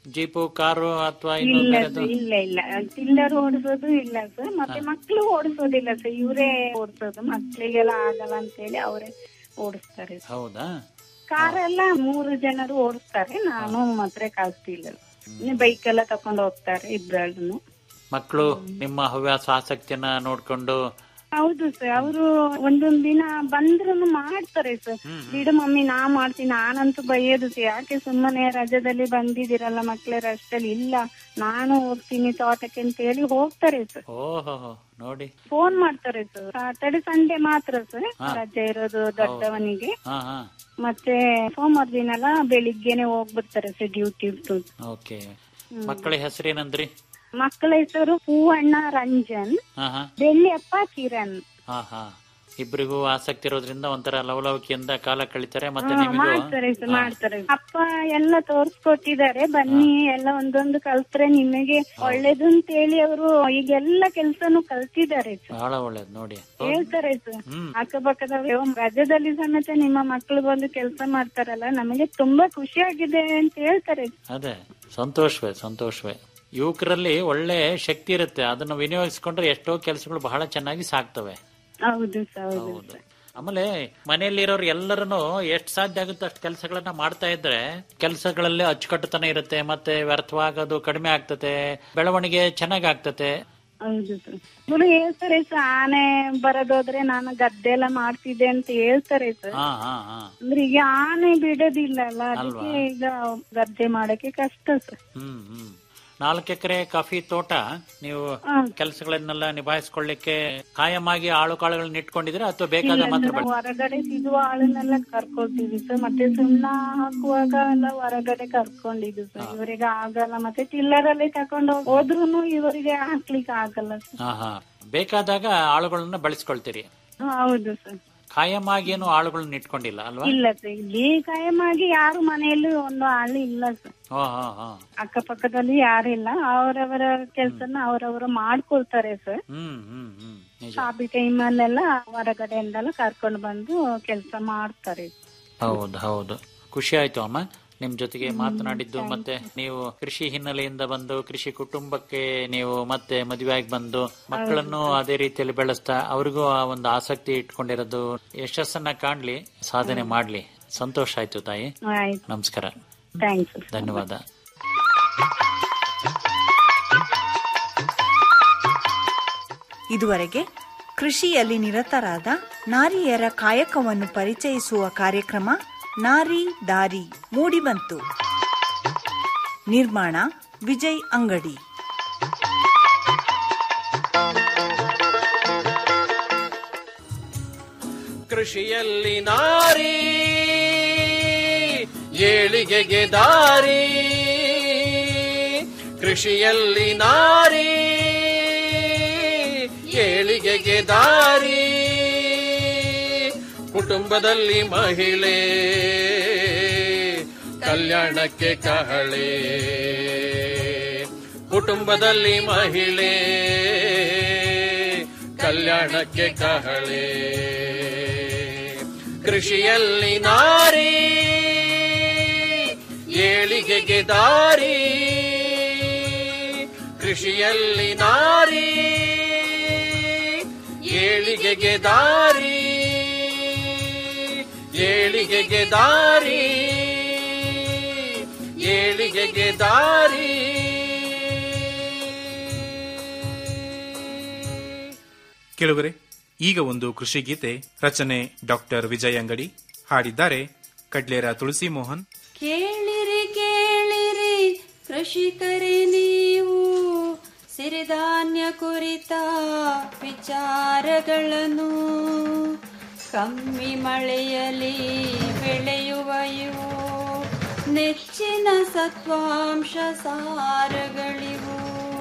ಜೀಪು ಕಾರು ಅಥವಾ ಇಲ್ಲ ಇನ್ನೊಂದು ಸರ್ ಬೇರೆದು? ಇಲ್ಲ ಇಲ್ಲ ಟಿಲ್ಲರ್ ಓಡಿಸೋದು ಇಲ್ಲ ಸರ್ ಮತ್ತೆ ಮಕ್ಳು ಓಡಿಸೋದಿಲ್ಲ ಸರ್ ಇವರೇ ಓಡಿಸೋದು ಮಕ್ಳಿಗೆಲ್ಲ ಆಗಲ್ಲ ಅಂತ ಹೇಳಿ ಅವರೇ ಓಡಿಸ್ತಾರೆ ಹೌದಾ ಕಾರೆಲ್ಲ ಮೂರು ಜನರು ಓಡಿಸ್ತಾರೆ ನಾನು ಮಾತ್ರ ಕಲ್ತಿಲ್ಲ ಬೈಕ್ ಎಲ್ಲ ತಕೊಂಡು ಹೋಗ್ತಾರೆ ಇಬ್ಬರನ್ನು ಮಕ್ಕಳು ನಿಮ್ಮ ಹವ್ಯಾಸ ಆಸಕ್ತಿಯನ್ನ ನೋಡ್ಕೊಂಡು ಹೌದು ಸರ್ ಅವರು ಒಂದೊಂದ್ ದಿನ ಬಂದ್ರು ಮಾಡ್ತಾರೆ ಸರ್ ಬಿಡು ಮಮ್ಮಿ ನಾ ಮಾಡ್ತೀನಿ ನಾನಂತೂ ಬೈಯೋದು ಸರ್ ಯಾಕೆ ಸುಮ್ಮನೆ ರಜದಲ್ಲಿ ಬಂದಿದ್ದೀರಲ್ಲ ಮಕ್ಳ ರಷ್ಟಲ್ಲಿ ಇಲ್ಲ ನಾನು ಹೋಗ್ತೀನಿ ತೋಟಕ್ಕೆ ಅಂತ ಹೇಳಿ ಹೋಗ್ತಾರೆ ಸರ್ ಓಹೋ ನೋಡಿ ಫೋನ್ ಮಾಡ್ತಾರೆ ಸರ್ ಸಾಟರ್ಡೆ ಸಂಡೇ ಮಾತ್ರ ಸರ್ ಹಾ. ರಜೆ ಇರೋದು ದೊಡ್ಡವನಿಗೆ ಹಾ ಹಾ ಮತ್ತೆ ಸೋಮವಾರ ದಿನ ಎಲ್ಲ ಬೆಳಿಗ್ಗೆನೆ ಹೋಗ್ಬಿಡ್ತಾರೆ ಸರ್ ಡ್ಯೂಟಿ ಓಕೆ ಮಕ್ಕಳ ಹೆಸರೇನಂದ್ರಿ ಮಕ್ಕಳ ಹೆಸರು ಹೂವಣ್ಣ ರಂಜನ್ ಹಾ ಹಾ ಬೆಳ್ಳಿಯಪ್ಪ ಕಿರಣ್ ಹಾ ಹಾ ಇಬ್ರಿಗೂ ಆಸಕ್ತಿ ಇರೋದ್ರಿಂದ ಒಂಥರ ಲವಲವಿಕೆಯಿಂದ ಕಾಲ ಕಳಿತಾರೆ ಮತ್ತೆ ಹಾ, ನಿಮಗೂ ಮಾಡ್ತಾರೆ ಸರ್ ಮಾಡ್ತಾರೆ ಅಪ್ಪ ಎಲ್ಲ ತೋರ್ಸ್ಕೊಟ್ಟಿದ್ದಾರೆ ಬನ್ನಿ ಎಲ್ಲ ಒಂದೊಂದು ಕಲ್ತ್ರೆ ನಿಮಗೆ ಒಳ್ಳೇದು ಅಂತ ಹೇಳಿ ಅವರು ಈಗೆಲ್ಲ ಕೆಲ್ಸನು ಕಲ್ತಿದ್ದಾರೆ ಸರ್ ಬಹಳ ಒಳ್ಳೇದು ನೋಡಿ ಹೇಳ್ತಾರೆ ಸರ್ ಹ್ಮ್. ಅಕ್ಕಪಕ್ಕದ ರಜದಲ್ಲಿ ಸಮೇತ ನಿಮ್ಮ ಮಕ್ಕಳು ಬಂದು ಕೆಲಸ ಮಾಡ್ತಾರಲ್ಲ ನಮಗೆ ತುಂಬಾ ಖುಷಿ ಆಗಿದೆ ಅಂತ ಹೇಳ್ತಾರೆ ಅದೇ ಸಂತೋಷವೇ ಸಂತೋಷವೇ ಯುವಕರಲ್ಲಿ ಒಳ್ಳೆ ಶಕ್ತಿ ಇರುತ್ತೆ ಅದನ್ನು ವಿನಿಯೋಗಿಸ್ಕೊಂಡ್ರೆ ಎಷ್ಟೋ ಕೆಲಸಗಳು ಬಹಳ ಚೆನ್ನಾಗಿ ಸಾಕ್ತವೆ ಹೌದು ಸರ್ ಹೌದು ಹೌದು ಆಮೇಲೆ ಮನೆಯಲ್ಲಿರೋರು ಎಲ್ಲರನ್ನು ಎಷ್ಟು ಸಾಧ್ಯ ಆಗುತ್ತೆ ಅಷ್ಟು ಕೆಲಸಗಳನ್ನ ಮಾಡ್ತಾ ಇದ್ರೆ ಕೆಲಸಗಳಲ್ಲಿ ಅಚ್ಚುಕಟ್ಟುತನ ಇರುತ್ತೆ ಮತ್ತೆ ವ್ಯರ್ಥವಾಗೋದು ಕಡಿಮೆ ಆಗ್ತತೆ ಬೆಳವಣಿಗೆ ಚೆನ್ನಾಗ್ ಆಗ್ತತೆ ಹೌದು ಸರ್ ಇವ್ರು ಹೇಳ್ತಾರೆ ಸರ್ ಆನೆ ಬರೋದೋದ್ರೆ ನಾನು ಗದ್ದೆ ಎಲ್ಲ ಮಾಡ್ತಿದ್ದೆ ಅಂತ ಹೇಳ್ತಾರೆ ಸರ್ ಹಾ ಹಾ ಹಾ ಅಂದ್ರೆ ಈಗ ಆನೆ ಬಿಡೋದಿಲ್ಲ ಅಲ್ಲ ಅಲ್ವಾ? ಅದಕ್ಕೆ ಈಗ ಗದ್ದೆ ಮಾಡಕ್ಕೆ ಕಷ್ಟ ಸರ್ ಹ್ಮ್ ಹ್ಮ್ ನಾಲ್ಕು ಎಕರೆ ಕಾಫಿ ತೋಟ ನೀವು ಹ್ಮ್. ಕೆಲಸಗಳನ್ನೆಲ್ಲ ನಿಭಾಯಿಸ್ಕೊಳ್ಳಿಕ್ಕೆ ಕಾಯಮಾಗಿ ಆಳು ಕಾಳುಗಳನ್ನ ಇಟ್ಕೊಂಡಿದ್ರೆ ಅಥವಾ ಇಲ್ಲ ಬೇಕಾದ ಮಾತ್ರ ಸರ್, ಹೊರಗಡೆ ಸಿಗುವ ಆಳನ್ನೆಲ್ಲ ಕರ್ಕೊಳ್ತೀವಿ ಸರ್ ಮತ್ತೆ ಸುಣ್ಣ ಹಾಕುವಾಗ ಎಲ್ಲ ಹೊರಗಡೆ ಕರ್ಕೊಂಡಿದ್ವಿ ಸರ್ ಇವರಿಗೆ ಆಗಲ್ಲ ಮತ್ತೆ ಟಿಲ್ಲರ್ ಅಲ್ಲಿ ತಕೊಂಡು ಹೋದ್ರುನು ಇವರಿಗೆ ಹಾಕ್ಲಿಕ್ಕೆ ಆಗಲ್ಲ ಸರ್ ಹಾ ಹಾ ಬೇಕಾದಾಗ ಆಳುಗಳನ್ನ ಬಳಸ್ಕೊಳ್ತೀರಿ ಹೌದು ಸರ್ ಕಾಯಮಾಗಿ ಏನು ಆಳುಗಳನ್ನ ಇಟ್ಕೊಂಡಿಲ್ಲ ಅಲ್ವಾ ಇಲ್ಲ ಸರ್ ಇಲ್ಲಿ ಕಾಯಮಾಗಿ ಯಾರು ಮನೆಯಲ್ಲಿ ಒಂದು ಆಳು ಇಲ್ಲ ಸರ್ ಹಾ ಹಾ ಹಾ ಅಕ್ಕಪಕ್ಕದಲ್ಲಿ ಯಾರಿಲ್ಲ ಅವರವರ ಕೆಲ್ಸನ ಅವರವರು ಮಾಡ್ಕೊಳ್ತಾರೆ ಸರ್ ಹ್ಮ್ ಹ್ಮ್ ಹ್ಮ್ ನಿಜ ಕಾಫಿ ಟೈಮಲ್ಲೆಲ್ಲ ಹೊರಗಡೆಯಿಂದೆಲ್ಲ ಕರ್ಕೊಂಡು ಬಂದು ಕೆಲಸ ಮಾಡ್ತಾರೆ ಹೌದು ಹೌದು ಖುಷಿ ಆಯ್ತು ಅಮ್ಮ ನಿಮ್ ಜೊತೆಗೆ ಮಾತನಾಡಿದ್ದು ಮತ್ತೆ ನೀವು ಕೃಷಿ ಹಿನ್ನೆಲೆಯಿಂದ ಬಂದು ಕೃಷಿ ಕುಟುಂಬಕ್ಕೆ ನೀವು ಮತ್ತೆ ಮದುವೆಯಾಗಿ ಬಂದು ಮಕ್ಕಳನ್ನು ಅದೇ ರೀತಿಯಲ್ಲಿ ಬೆಳೆಸ್ತಾ ಅವ್ರಿಗೂ ಆ ಒಂದು ಆಸಕ್ತಿ ಇಟ್ಕೊಂಡಿರೋದು ಯಶಸ್ಸನ್ನ ಕಾಣ್ಲಿ ಸಾಧನೆ ಮಾಡ್ಲಿ ಸಂತೋಷ ಆಯ್ತು ತಾಯಿ ಆಯ್ತು ನಮಸ್ಕಾರ ಥ್ಯಾಂಕ್ಸ್ ಧನ್ಯವಾದ ಇದುವರೆಗೆ ಕೃಷಿಯಲ್ಲಿ ನಿರತರಾದ ನಾರಿಯರ ಕಾಯಕವನ್ನು ಪರಿಚಯಿಸುವ ಕಾರ್ಯಕ್ರಮ ನಾರಿ ದಾರಿ ಮೂಡಿಬಂತು ನಿರ್ಮಾಣ ವಿಜಯ್ ಅಂಗಡಿ ಕೃಷಿಯಲ್ಲಿ ನಾರಿ ಏಳಿಗೆಗೆ ದಾರಿ ಕೃಷಿಯಲ್ಲಿ ನಾರಿ ಏಳಿಗೆಗೆ ದಾರಿ ಕುಟುಂಬದಲ್ಲಿ ಮಹಿಳೆ ಕಲ್ಯಾಣಕ್ಕೆ ಕಹಳೆ ಕುಟುಂಬದಲ್ಲಿ ಮಹಿಳೆ ಕಲ್ಯಾಣಕ್ಕೆ ಕಹಳೆ ಕೃಷಿಯಲ್ಲಿ ನಾರಿ ಏಳಿಗೆಗೆ ದಾರಿ ಕೃಷಿಯಲ್ಲಿ ನಾರಿ ಏಳಿಗೆಗೆ ದಾರಿ ಏಳಿಗೆಗೆ ದಾರಿ ಏಳಿಗೆಗೆ ದಾರಿ ಕೇಳುಗರೆ ಈಗ ಒಂದು ಕೃಷಿ ಗೀತೆ ರಚನೆ ಡಾಕ್ಟರ್ ವಿಜಯ್ ಅಂಗಡಿ ಹಾಡಿದ್ದಾರೆ ಕಡ್ಲೇರ ತುಳಸಿ ಮೋಹನ್ ಕೇಳಿರಿ ಕೇಳಿರಿ ಕೃಷಿಕರೇ ನೀವು ಸಿರಿಧಾನ್ಯ ಕುರಿತ ವಿಚಾರಗಳನ್ನು ಕಮ್ಮಿ ಮಳೆಯಲಿ ಬೆಳೆಯುವ ಇವು ನೆಚ್ಚಿನ ಸತ್ವಾಂಶ ಸಾರಗಳಿವು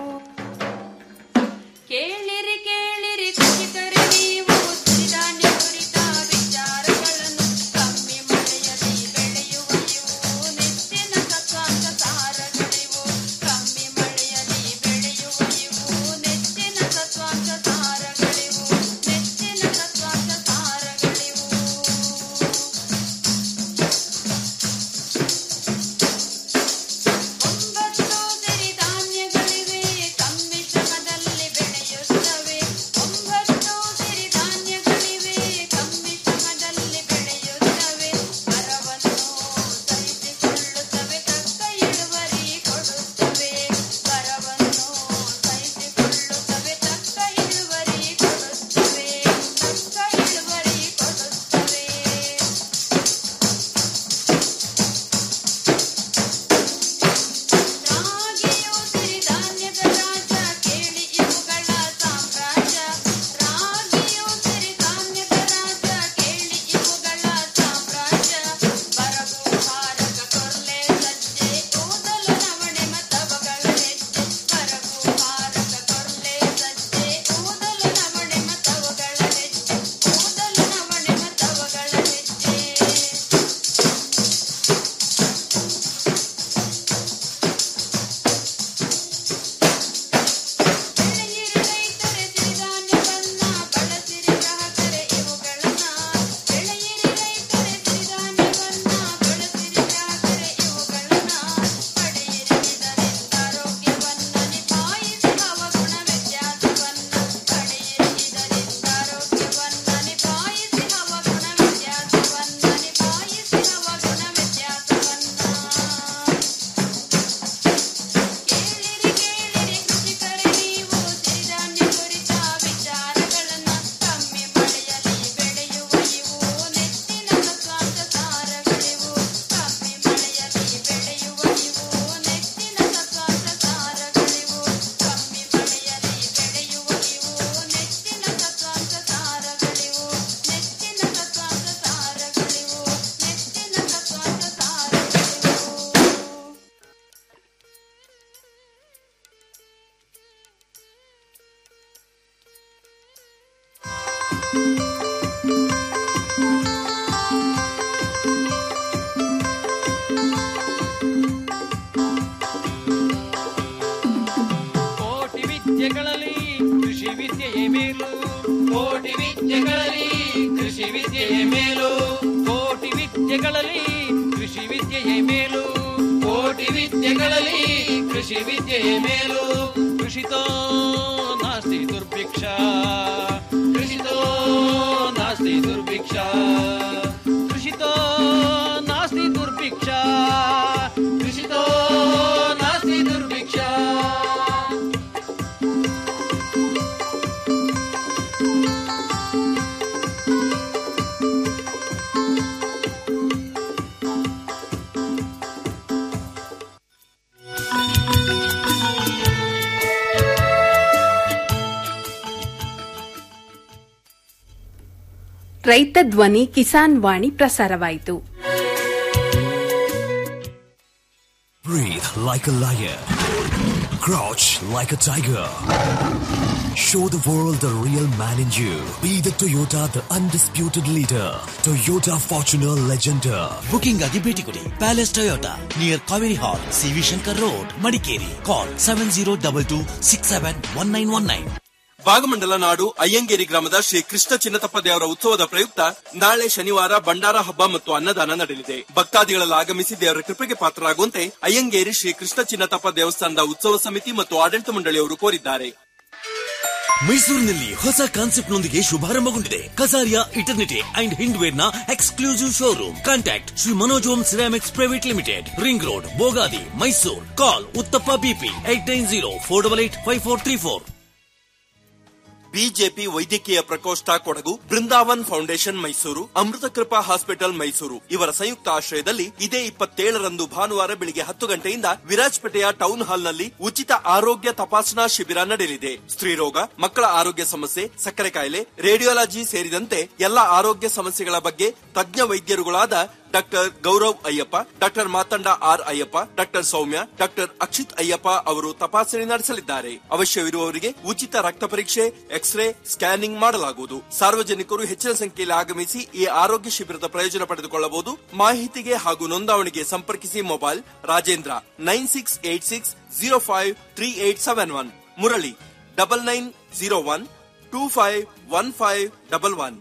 ಕೇಳಿರಿ ಕೇಳಿರಿ ಕೃಷಿಕರೇ ನೀವು ಸಿರಿಧಾನ್ಯ ಕುರಿತ ವಿಚಾರಗಳನ್ನು ಕಮ್ಮಿ ಮಳೆಯಲ್ಲಿ ಬೆಳೆಯುವ ಇವು ನೆಚ್ಚಿನ ಸತ್ವಾಂಶ ಸಾರಗಳಿವು ಕಮ್ಮಿ ಮಳೆಯಲ್ಲಿ ಬೆಳೆಯುವ ಇವು ನೆಚ್ಚಿನ ಸತ್ವಾಂಶ ಸಾರಗಳಿವು ನೆಚ್ಚಿನ ಸತ್ವಾಂಶ ಸಾರಗಳಿವು ಒಂಬತ್ತು ಕೋಟಿ ವಿದ್ಯೆಗಳಲ್ಲಿ ಕೃಷಿ ವಿದ್ಯೆಯೇ ಮೇಲು ಕೋಟಿ ವಿದ್ಯೆಗಳಲ್ಲಿ ಕೃಷಿ ವಿದ್ಯೆಯೇ ಮೇಲು ಕೋಟಿ ವಿದ್ಯೆಗಳಲ್ಲಿ ಕೃಷಿ ವಿದ್ಯೆಯೇ ಮೇಲು ಕೋಟಿ ವಿದ್ಯೆಗಳಲ್ಲಿ ಕೃಷಿ ವಿದ್ಯೆಯೇ ಮೇಲು ಕೃಷಿತೋ ನಾಸ್ತಿ ದುರ್ಭಿಕ್ಷ ಕೃಷಿತೋ ನಾಸ್ತಿ ದುರ್ಭಿಕ್ಷ ಕೃಷಿತೋ ನಾಸ್ತಿ ದುರ್ಭಿಕ್ಷ ಕೃಷಿತೋ ನಾಸ್ತಿ ದುರ್ಭಿಕ್ಷ ರೈತ ಧ್ವನಿ ಕಿಸಾನ್ ವಾಣಿ ಪ್ರಸಾರವಾಯಿತು Breathe like a lion. Crouch like a tiger. Show the world the real man in you. Be the Toyota, the undisputed leader. Toyota Fortuner Legender. Booking ಆಗಿ ಭೇಟಿ ಕೊಡಿ palace Toyota near Kaveri hall CV Shankar road Madikeri call seven zero double two six seven one nine one nine Bhagamandala ನಾಡು ಅಯ್ಯಂಗೇರಿ ಗ್ರಾಮದ ಶ್ರೀ ಕೃಷ್ಣ ಚಿನ್ನತಪ್ಪ ದೇವರ ಉತ್ಸವದ ಪ್ರಯುಕ್ತ ನಾಳೆ ಶನಿವಾರ ಭಂಡಾರ ಹಬ್ಬ ಮತ್ತು ಅನ್ನದಾನ ನಡೆಯಲಿದೆ ಭಕ್ತಾದಿಗಳೆಲ್ಲ ಆಗಮಿಸಿ ದೇವರ ಕೃಪೆಗೆ ಪಾತ್ರರಾಗುವಂತೆ ಅಯ್ಯಂಗೇರಿ ಶ್ರೀ ಕೃಷ್ಣ ಚಿನ್ನತಪ್ಪ ದೇವಸ್ಥಾನದ ಉತ್ಸವ ಸಮಿತಿ ಮತ್ತು ಆಡಳಿತ ಮಂಡಳಿಯವರು ಕೋರಿದ್ದಾರೆ ಮೈಸೂರಿನಲ್ಲಿ ಹೊಸ ಕಾನ್ಸೆಪ್ಟ್ ನೊಂದಿಗೆ ಶುಭಾರಂಭಗೊಂಡಿದೆ ಕಸಾರಿಯಾ ಇಟರ್ನಿಟಿ ಅಂಡ್ ಹಿಂಡ್ವೇರ್ ನ exclusive showroom contact Shri Manoj Om ceramics private limited ring road Bogadi Mysuru call Uthappa BP eight nine zero four double eight five four three four BJP ವೈದ್ಯಕೀಯ ಪ್ರಕೋಷ್ಠ ಕೊಡಗು ಬೃಂದಾವನ್ ಫೌಂಡೇಶನ್ ಮೈಸೂರು ಅಮೃತ ಕೃಪಾ ಹಾಸ್ಪಿಟಲ್ ಮೈಸೂರು ಇವರ ಸಂಯುಕ್ತ ಆಶ್ರಯದಲ್ಲಿ ಇದೇ ಇಪ್ಪತ್ತೇಳರಂದು ಭಾನುವಾರ ಬೆಳಿಗ್ಗೆ ಹತ್ತು ಗಂಟೆಯಿಂದ ವಿರಾಜ್ಪೇಟೆಯ ಟೌನ್ ಹಾಲ್ನಲ್ಲಿ ಉಚಿತ ಆರೋಗ್ಯ ತಪಾಸಣಾ ಶಿಬಿರ ನಡೆಯಲಿದೆ ಸ್ತ್ರೀರೋಗ ಮಕ್ಕಳ ಆರೋಗ್ಯ ಸಮಸ್ಯೆ ಸಕ್ಕರೆ ಕಾಯಿಲೆ ರೇಡಿಯೋಲಜಿ ಸೇರಿದಂತೆ ಎಲ್ಲಾ ಆರೋಗ್ಯ ಸಮಸ್ಯೆಗಳ ಬಗ್ಗೆ ತಜ್ಞ ವೈದ್ಯರುಗಳಾದ doctor Gaurav Ayyappa doctor Mathanda R Ayyappa doctor Soumya doctor Akshith Ayyappa ಅವರು ತಪಾಸಣೆ ನಡೆಸಲಿದ್ದಾರೆ ಅವಶ್ಯವಿರುವವರಿಗೆ ಉಚಿತ ರಕ್ತ ಪರೀಕ್ಷೆ ಎಕ್ಸ್ರೇ ಸ್ಕ್ಯಾನಿಂಗ್ ಮಾಡಲಾಗುವುದು ಸಾರ್ವಜನಿಕರು ಹೆಚ್ಚಿನ ಸಂಖ್ಯೆಯಲ್ಲಿ ಆಗಮಿಸಿ ಈ ಆರೋಗ್ಯ ಶಿಬಿರದ ಪ್ರಯೋಜನ ಪಡೆದುಕೊಳ್ಳಬಹುದು ಮಾಹಿತಿಗೆ ಹಾಗೂ ನೋಂದಾವಣಿಗೆ ಸಂಪರ್ಕಿಸಿ mobile Rajendra nine six eight six zero five three eight seven one Murali double nine zero one two five one five double one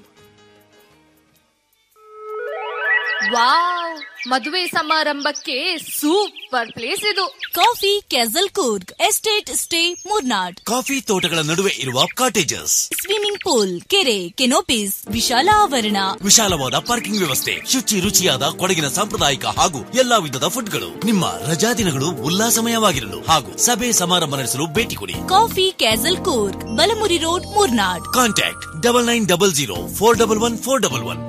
wow ಮದುವೆ ಸಮಾರಂಭಕ್ಕೆ ಸೂಪರ್ ಪ್ಲೇಸ್ ಇದು coffee castle Coorg estate stay Murnad coffee ತೋಟಗಳ ನಡುವೆ ಇರುವ ಕಾಟೇಜಸ್ ಸ್ವಿಮ್ಮಿಂಗ್ ಪೂಲ್ ಕೆರೆ ಕೆನೋಪೀಸ್ ವಿಶಾಲ ಆವರಣ ವಿಶಾಲವಾದ ಪಾರ್ಕಿಂಗ್ ವ್ಯವಸ್ಥೆ ಶುಚಿ ರುಚಿಯಾದ ಕೊಡಗಿನ ಸಾಂಪ್ರದಾಯಿಕ ಹಾಗೂ ಎಲ್ಲಾ ವಿಧದ ಫುಡ್ಗಳು ನಿಮ್ಮ ರಜಾ ದಿನಗಳು ಉಲ್ಲಾಸಮಯವಾಗಿರಲು ಹಾಗೂ ಸಭೆ ಸಮಾರಂಭ ನಡೆಸಲು ಭೇಟಿ ಕೊಡಿ coffee castle Coorg Balamuri road Murnad contact double nine double zero four double one four double one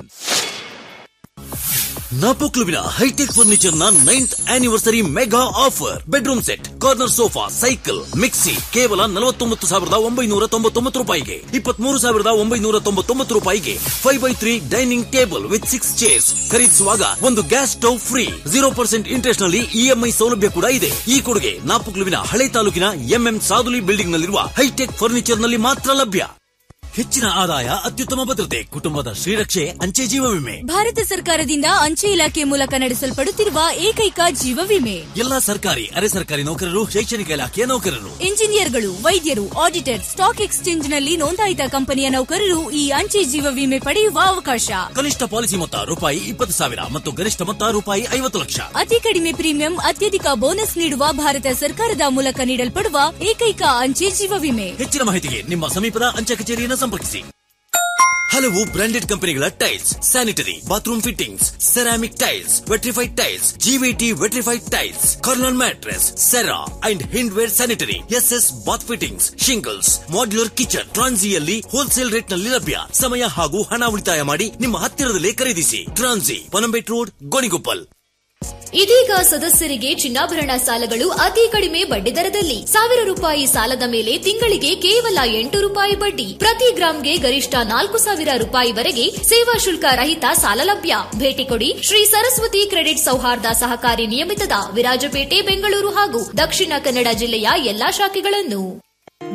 ನಾಪೋ ಕ್ಲುಬಿನ ಹೈಟೆಕ್ ಫರ್ನಿಚರ್ ನ ninth anniversary mega offer bedroom set corner sofa cycle mixie ಕೇವಲ ನಲವತ್ತೊಂಬತ್ತು ಸಾವಿರದ ಒಂಬೈನೂರ ತೊಂಬತ್ತೊಂಬತ್ತು ರೂಪಾಯಿಗೆ ಇಪ್ಪತ್ಮೂರು ಸಾವಿರದ ಒಂಬೈನೂರ ತೊಂಬತ್ತೊಂಬತ್ತು ರೂಪಾಯಿಗೆ five by three dining table with six chairs ಖರೀದಿಸುವಾಗ ಒಂದು gas stove free zero percent interest ನಲ್ಲಿ ಇಎಂಐ ಸೌಲಭ್ಯ ಕೂಡ ಇದೆ ಈ ಕೊಡುಗೆ ನಾಪುಕ್ಲುವಿನ ಹಳೆ ತಾಲೂಕಿನ ಎಂಎಂ ಸಾದುಲಿ ಬಿಲ್ಡಿಂಗ್ ನಲ್ಲಿರುವ ಹೈಟೆಕ್ ಫರ್ನಿಚರ್ ನಲ್ಲಿ ಮಾತ್ರ ಲಭ್ಯ ಹೆಚ್ಚಿನ ಆದಾಯ ಅತ್ಯುತ್ತಮ ಭದ್ರತೆ ಕುಟುಂಬದ ಶ್ರೀರಕ್ಷೆ ಅಂಚೆ ಜೀವ ವಿಮೆ ಭಾರತ ಸರ್ಕಾರದಿಂದ ಅಂಚೆ ಇಲಾಖೆ ಮೂಲಕ ನಡೆಸಲ್ಪಡುತ್ತಿರುವ ಏಕೈಕ ಜೀವ ವಿಮೆ ಎಲ್ಲಾ ಸರ್ಕಾರಿ ಅರೆ ಸರ್ಕಾರಿ ನೌಕರರು ಶೈಕ್ಷಣಿಕ ಇಲಾಖೆಯ ನೌಕರರು ಇಂಜಿನಿಯರ್ಗಳು ವೈದ್ಯರು ಆಡಿಟರ್ ಸ್ಟಾಕ್ ಎಕ್ಸ್ಚೇಂಜ್ ನಲ್ಲಿ ನೋಂದಾಯಿತ ಕಂಪನಿಯ ನೌಕರರು ಈ ಅಂಚೆ ಜೀವ ವಿಮೆ ಪಡೆಯುವ ಅವಕಾಶ ಕನಿಷ್ಠ ಪಾಲಿಸಿ ಮೊತ್ತ ರೂಪಾಯಿ ಇಪ್ಪತ್ತು ಸಾವಿರ ಮತ್ತು ಗರಿಷ್ಠ ಮೊತ್ತ ರೂಪಾಯಿ ಐವತ್ತು ಲಕ್ಷ ಅತಿ ಕಡಿಮೆ ಪ್ರೀಮಿಯಂ ಅತ್ಯಧಿಕ ಬೋನಸ್ ನೀಡುವ ಭಾರತ ಸರ್ಕಾರದ ಮೂಲಕ ನೀಡಲ್ಪಡುವ ಏಕೈಕ ಅಂಚೆ ಜೀವ ವಿಮೆ ಹೆಚ್ಚಿನ ಮಾಹಿತಿಗೆ ನಿಮ್ಮ ಸಮೀಪದ ಅಂಚೆ ಕಚೇರಿಯನ್ನು ಸಂಪರ್ಕಿಸಿ ಹಲವು ಬ್ರಾಂಡೆಡ್ ಕಂಪನಿಗಳ tiles sanitary bathroom fittings ceramic tiles vitrified tiles GVT vitrified tiles corner mattress Cera and Hindware sanitary S S bath fittings shingles modular kitchen ಟ್ರಾನ್ಸಿಯಲ್ಲಿ ಹೋಲ್ಸೇಲ್ ರೇಟ್ ನಲ್ಲಿ ಲಭ್ಯ ಸಮಯ ಹಾಗೂ ಹಣ ಉಳಿತಾಯ ಮಾಡಿ ನಿಮ್ಮ ಹತ್ತಿರದಲ್ಲೇ ಖರೀದಿಸಿ ಟ್ರಾನ್ಸಿ ಪನಂಬೇಟ್ ರೋಡ್ ಗೋಣಿಗೊಪ್ಪಲ್ ಇದೀಗ ಸದಸ್ಯರಿಗೆ ಚಿನ್ನಾಭರಣ ಸಾಲಗಳು ಅತಿ ಕಡಿಮೆ ಬಡ್ಡಿ ದರದಲ್ಲಿ ಸಾವಿರ ರೂಪಾಯಿ ಸಾಲದ ಮೇಲೆ ತಿಂಗಳಿಗೆ ಕೇವಲ ಎಂಟು ರೂಪಾಯಿ ಬಡ್ಡಿ ಪ್ರತಿ ಗ್ರಾಂಗೆ ಗರಿಷ್ಠ ನಾಲ್ಕು ಸಾವಿರ ರೂಪಾಯಿವರೆಗೆ ಸೇವಾ ಶುಲ್ಕ ರಹಿತ ಸಾಲ ಲಭ್ಯ ಭೇಟಿ ಕೊಡಿ ಶ್ರೀ ಸರಸ್ವತಿ ಕ್ರೆಡಿಟ್ ಸೌಹಾರ್ದ ಸಹಕಾರಿ ನಿಯಮಿತದ ವಿರಾಜಪೇಟೆ ಬೆಂಗಳೂರು ಹಾಗೂ ದಕ್ಷಿಣ ಕನ್ನಡ ಜಿಲ್ಲೆಯ ಎಲ್ಲಾ ಶಾಖೆಗಳನ್ನು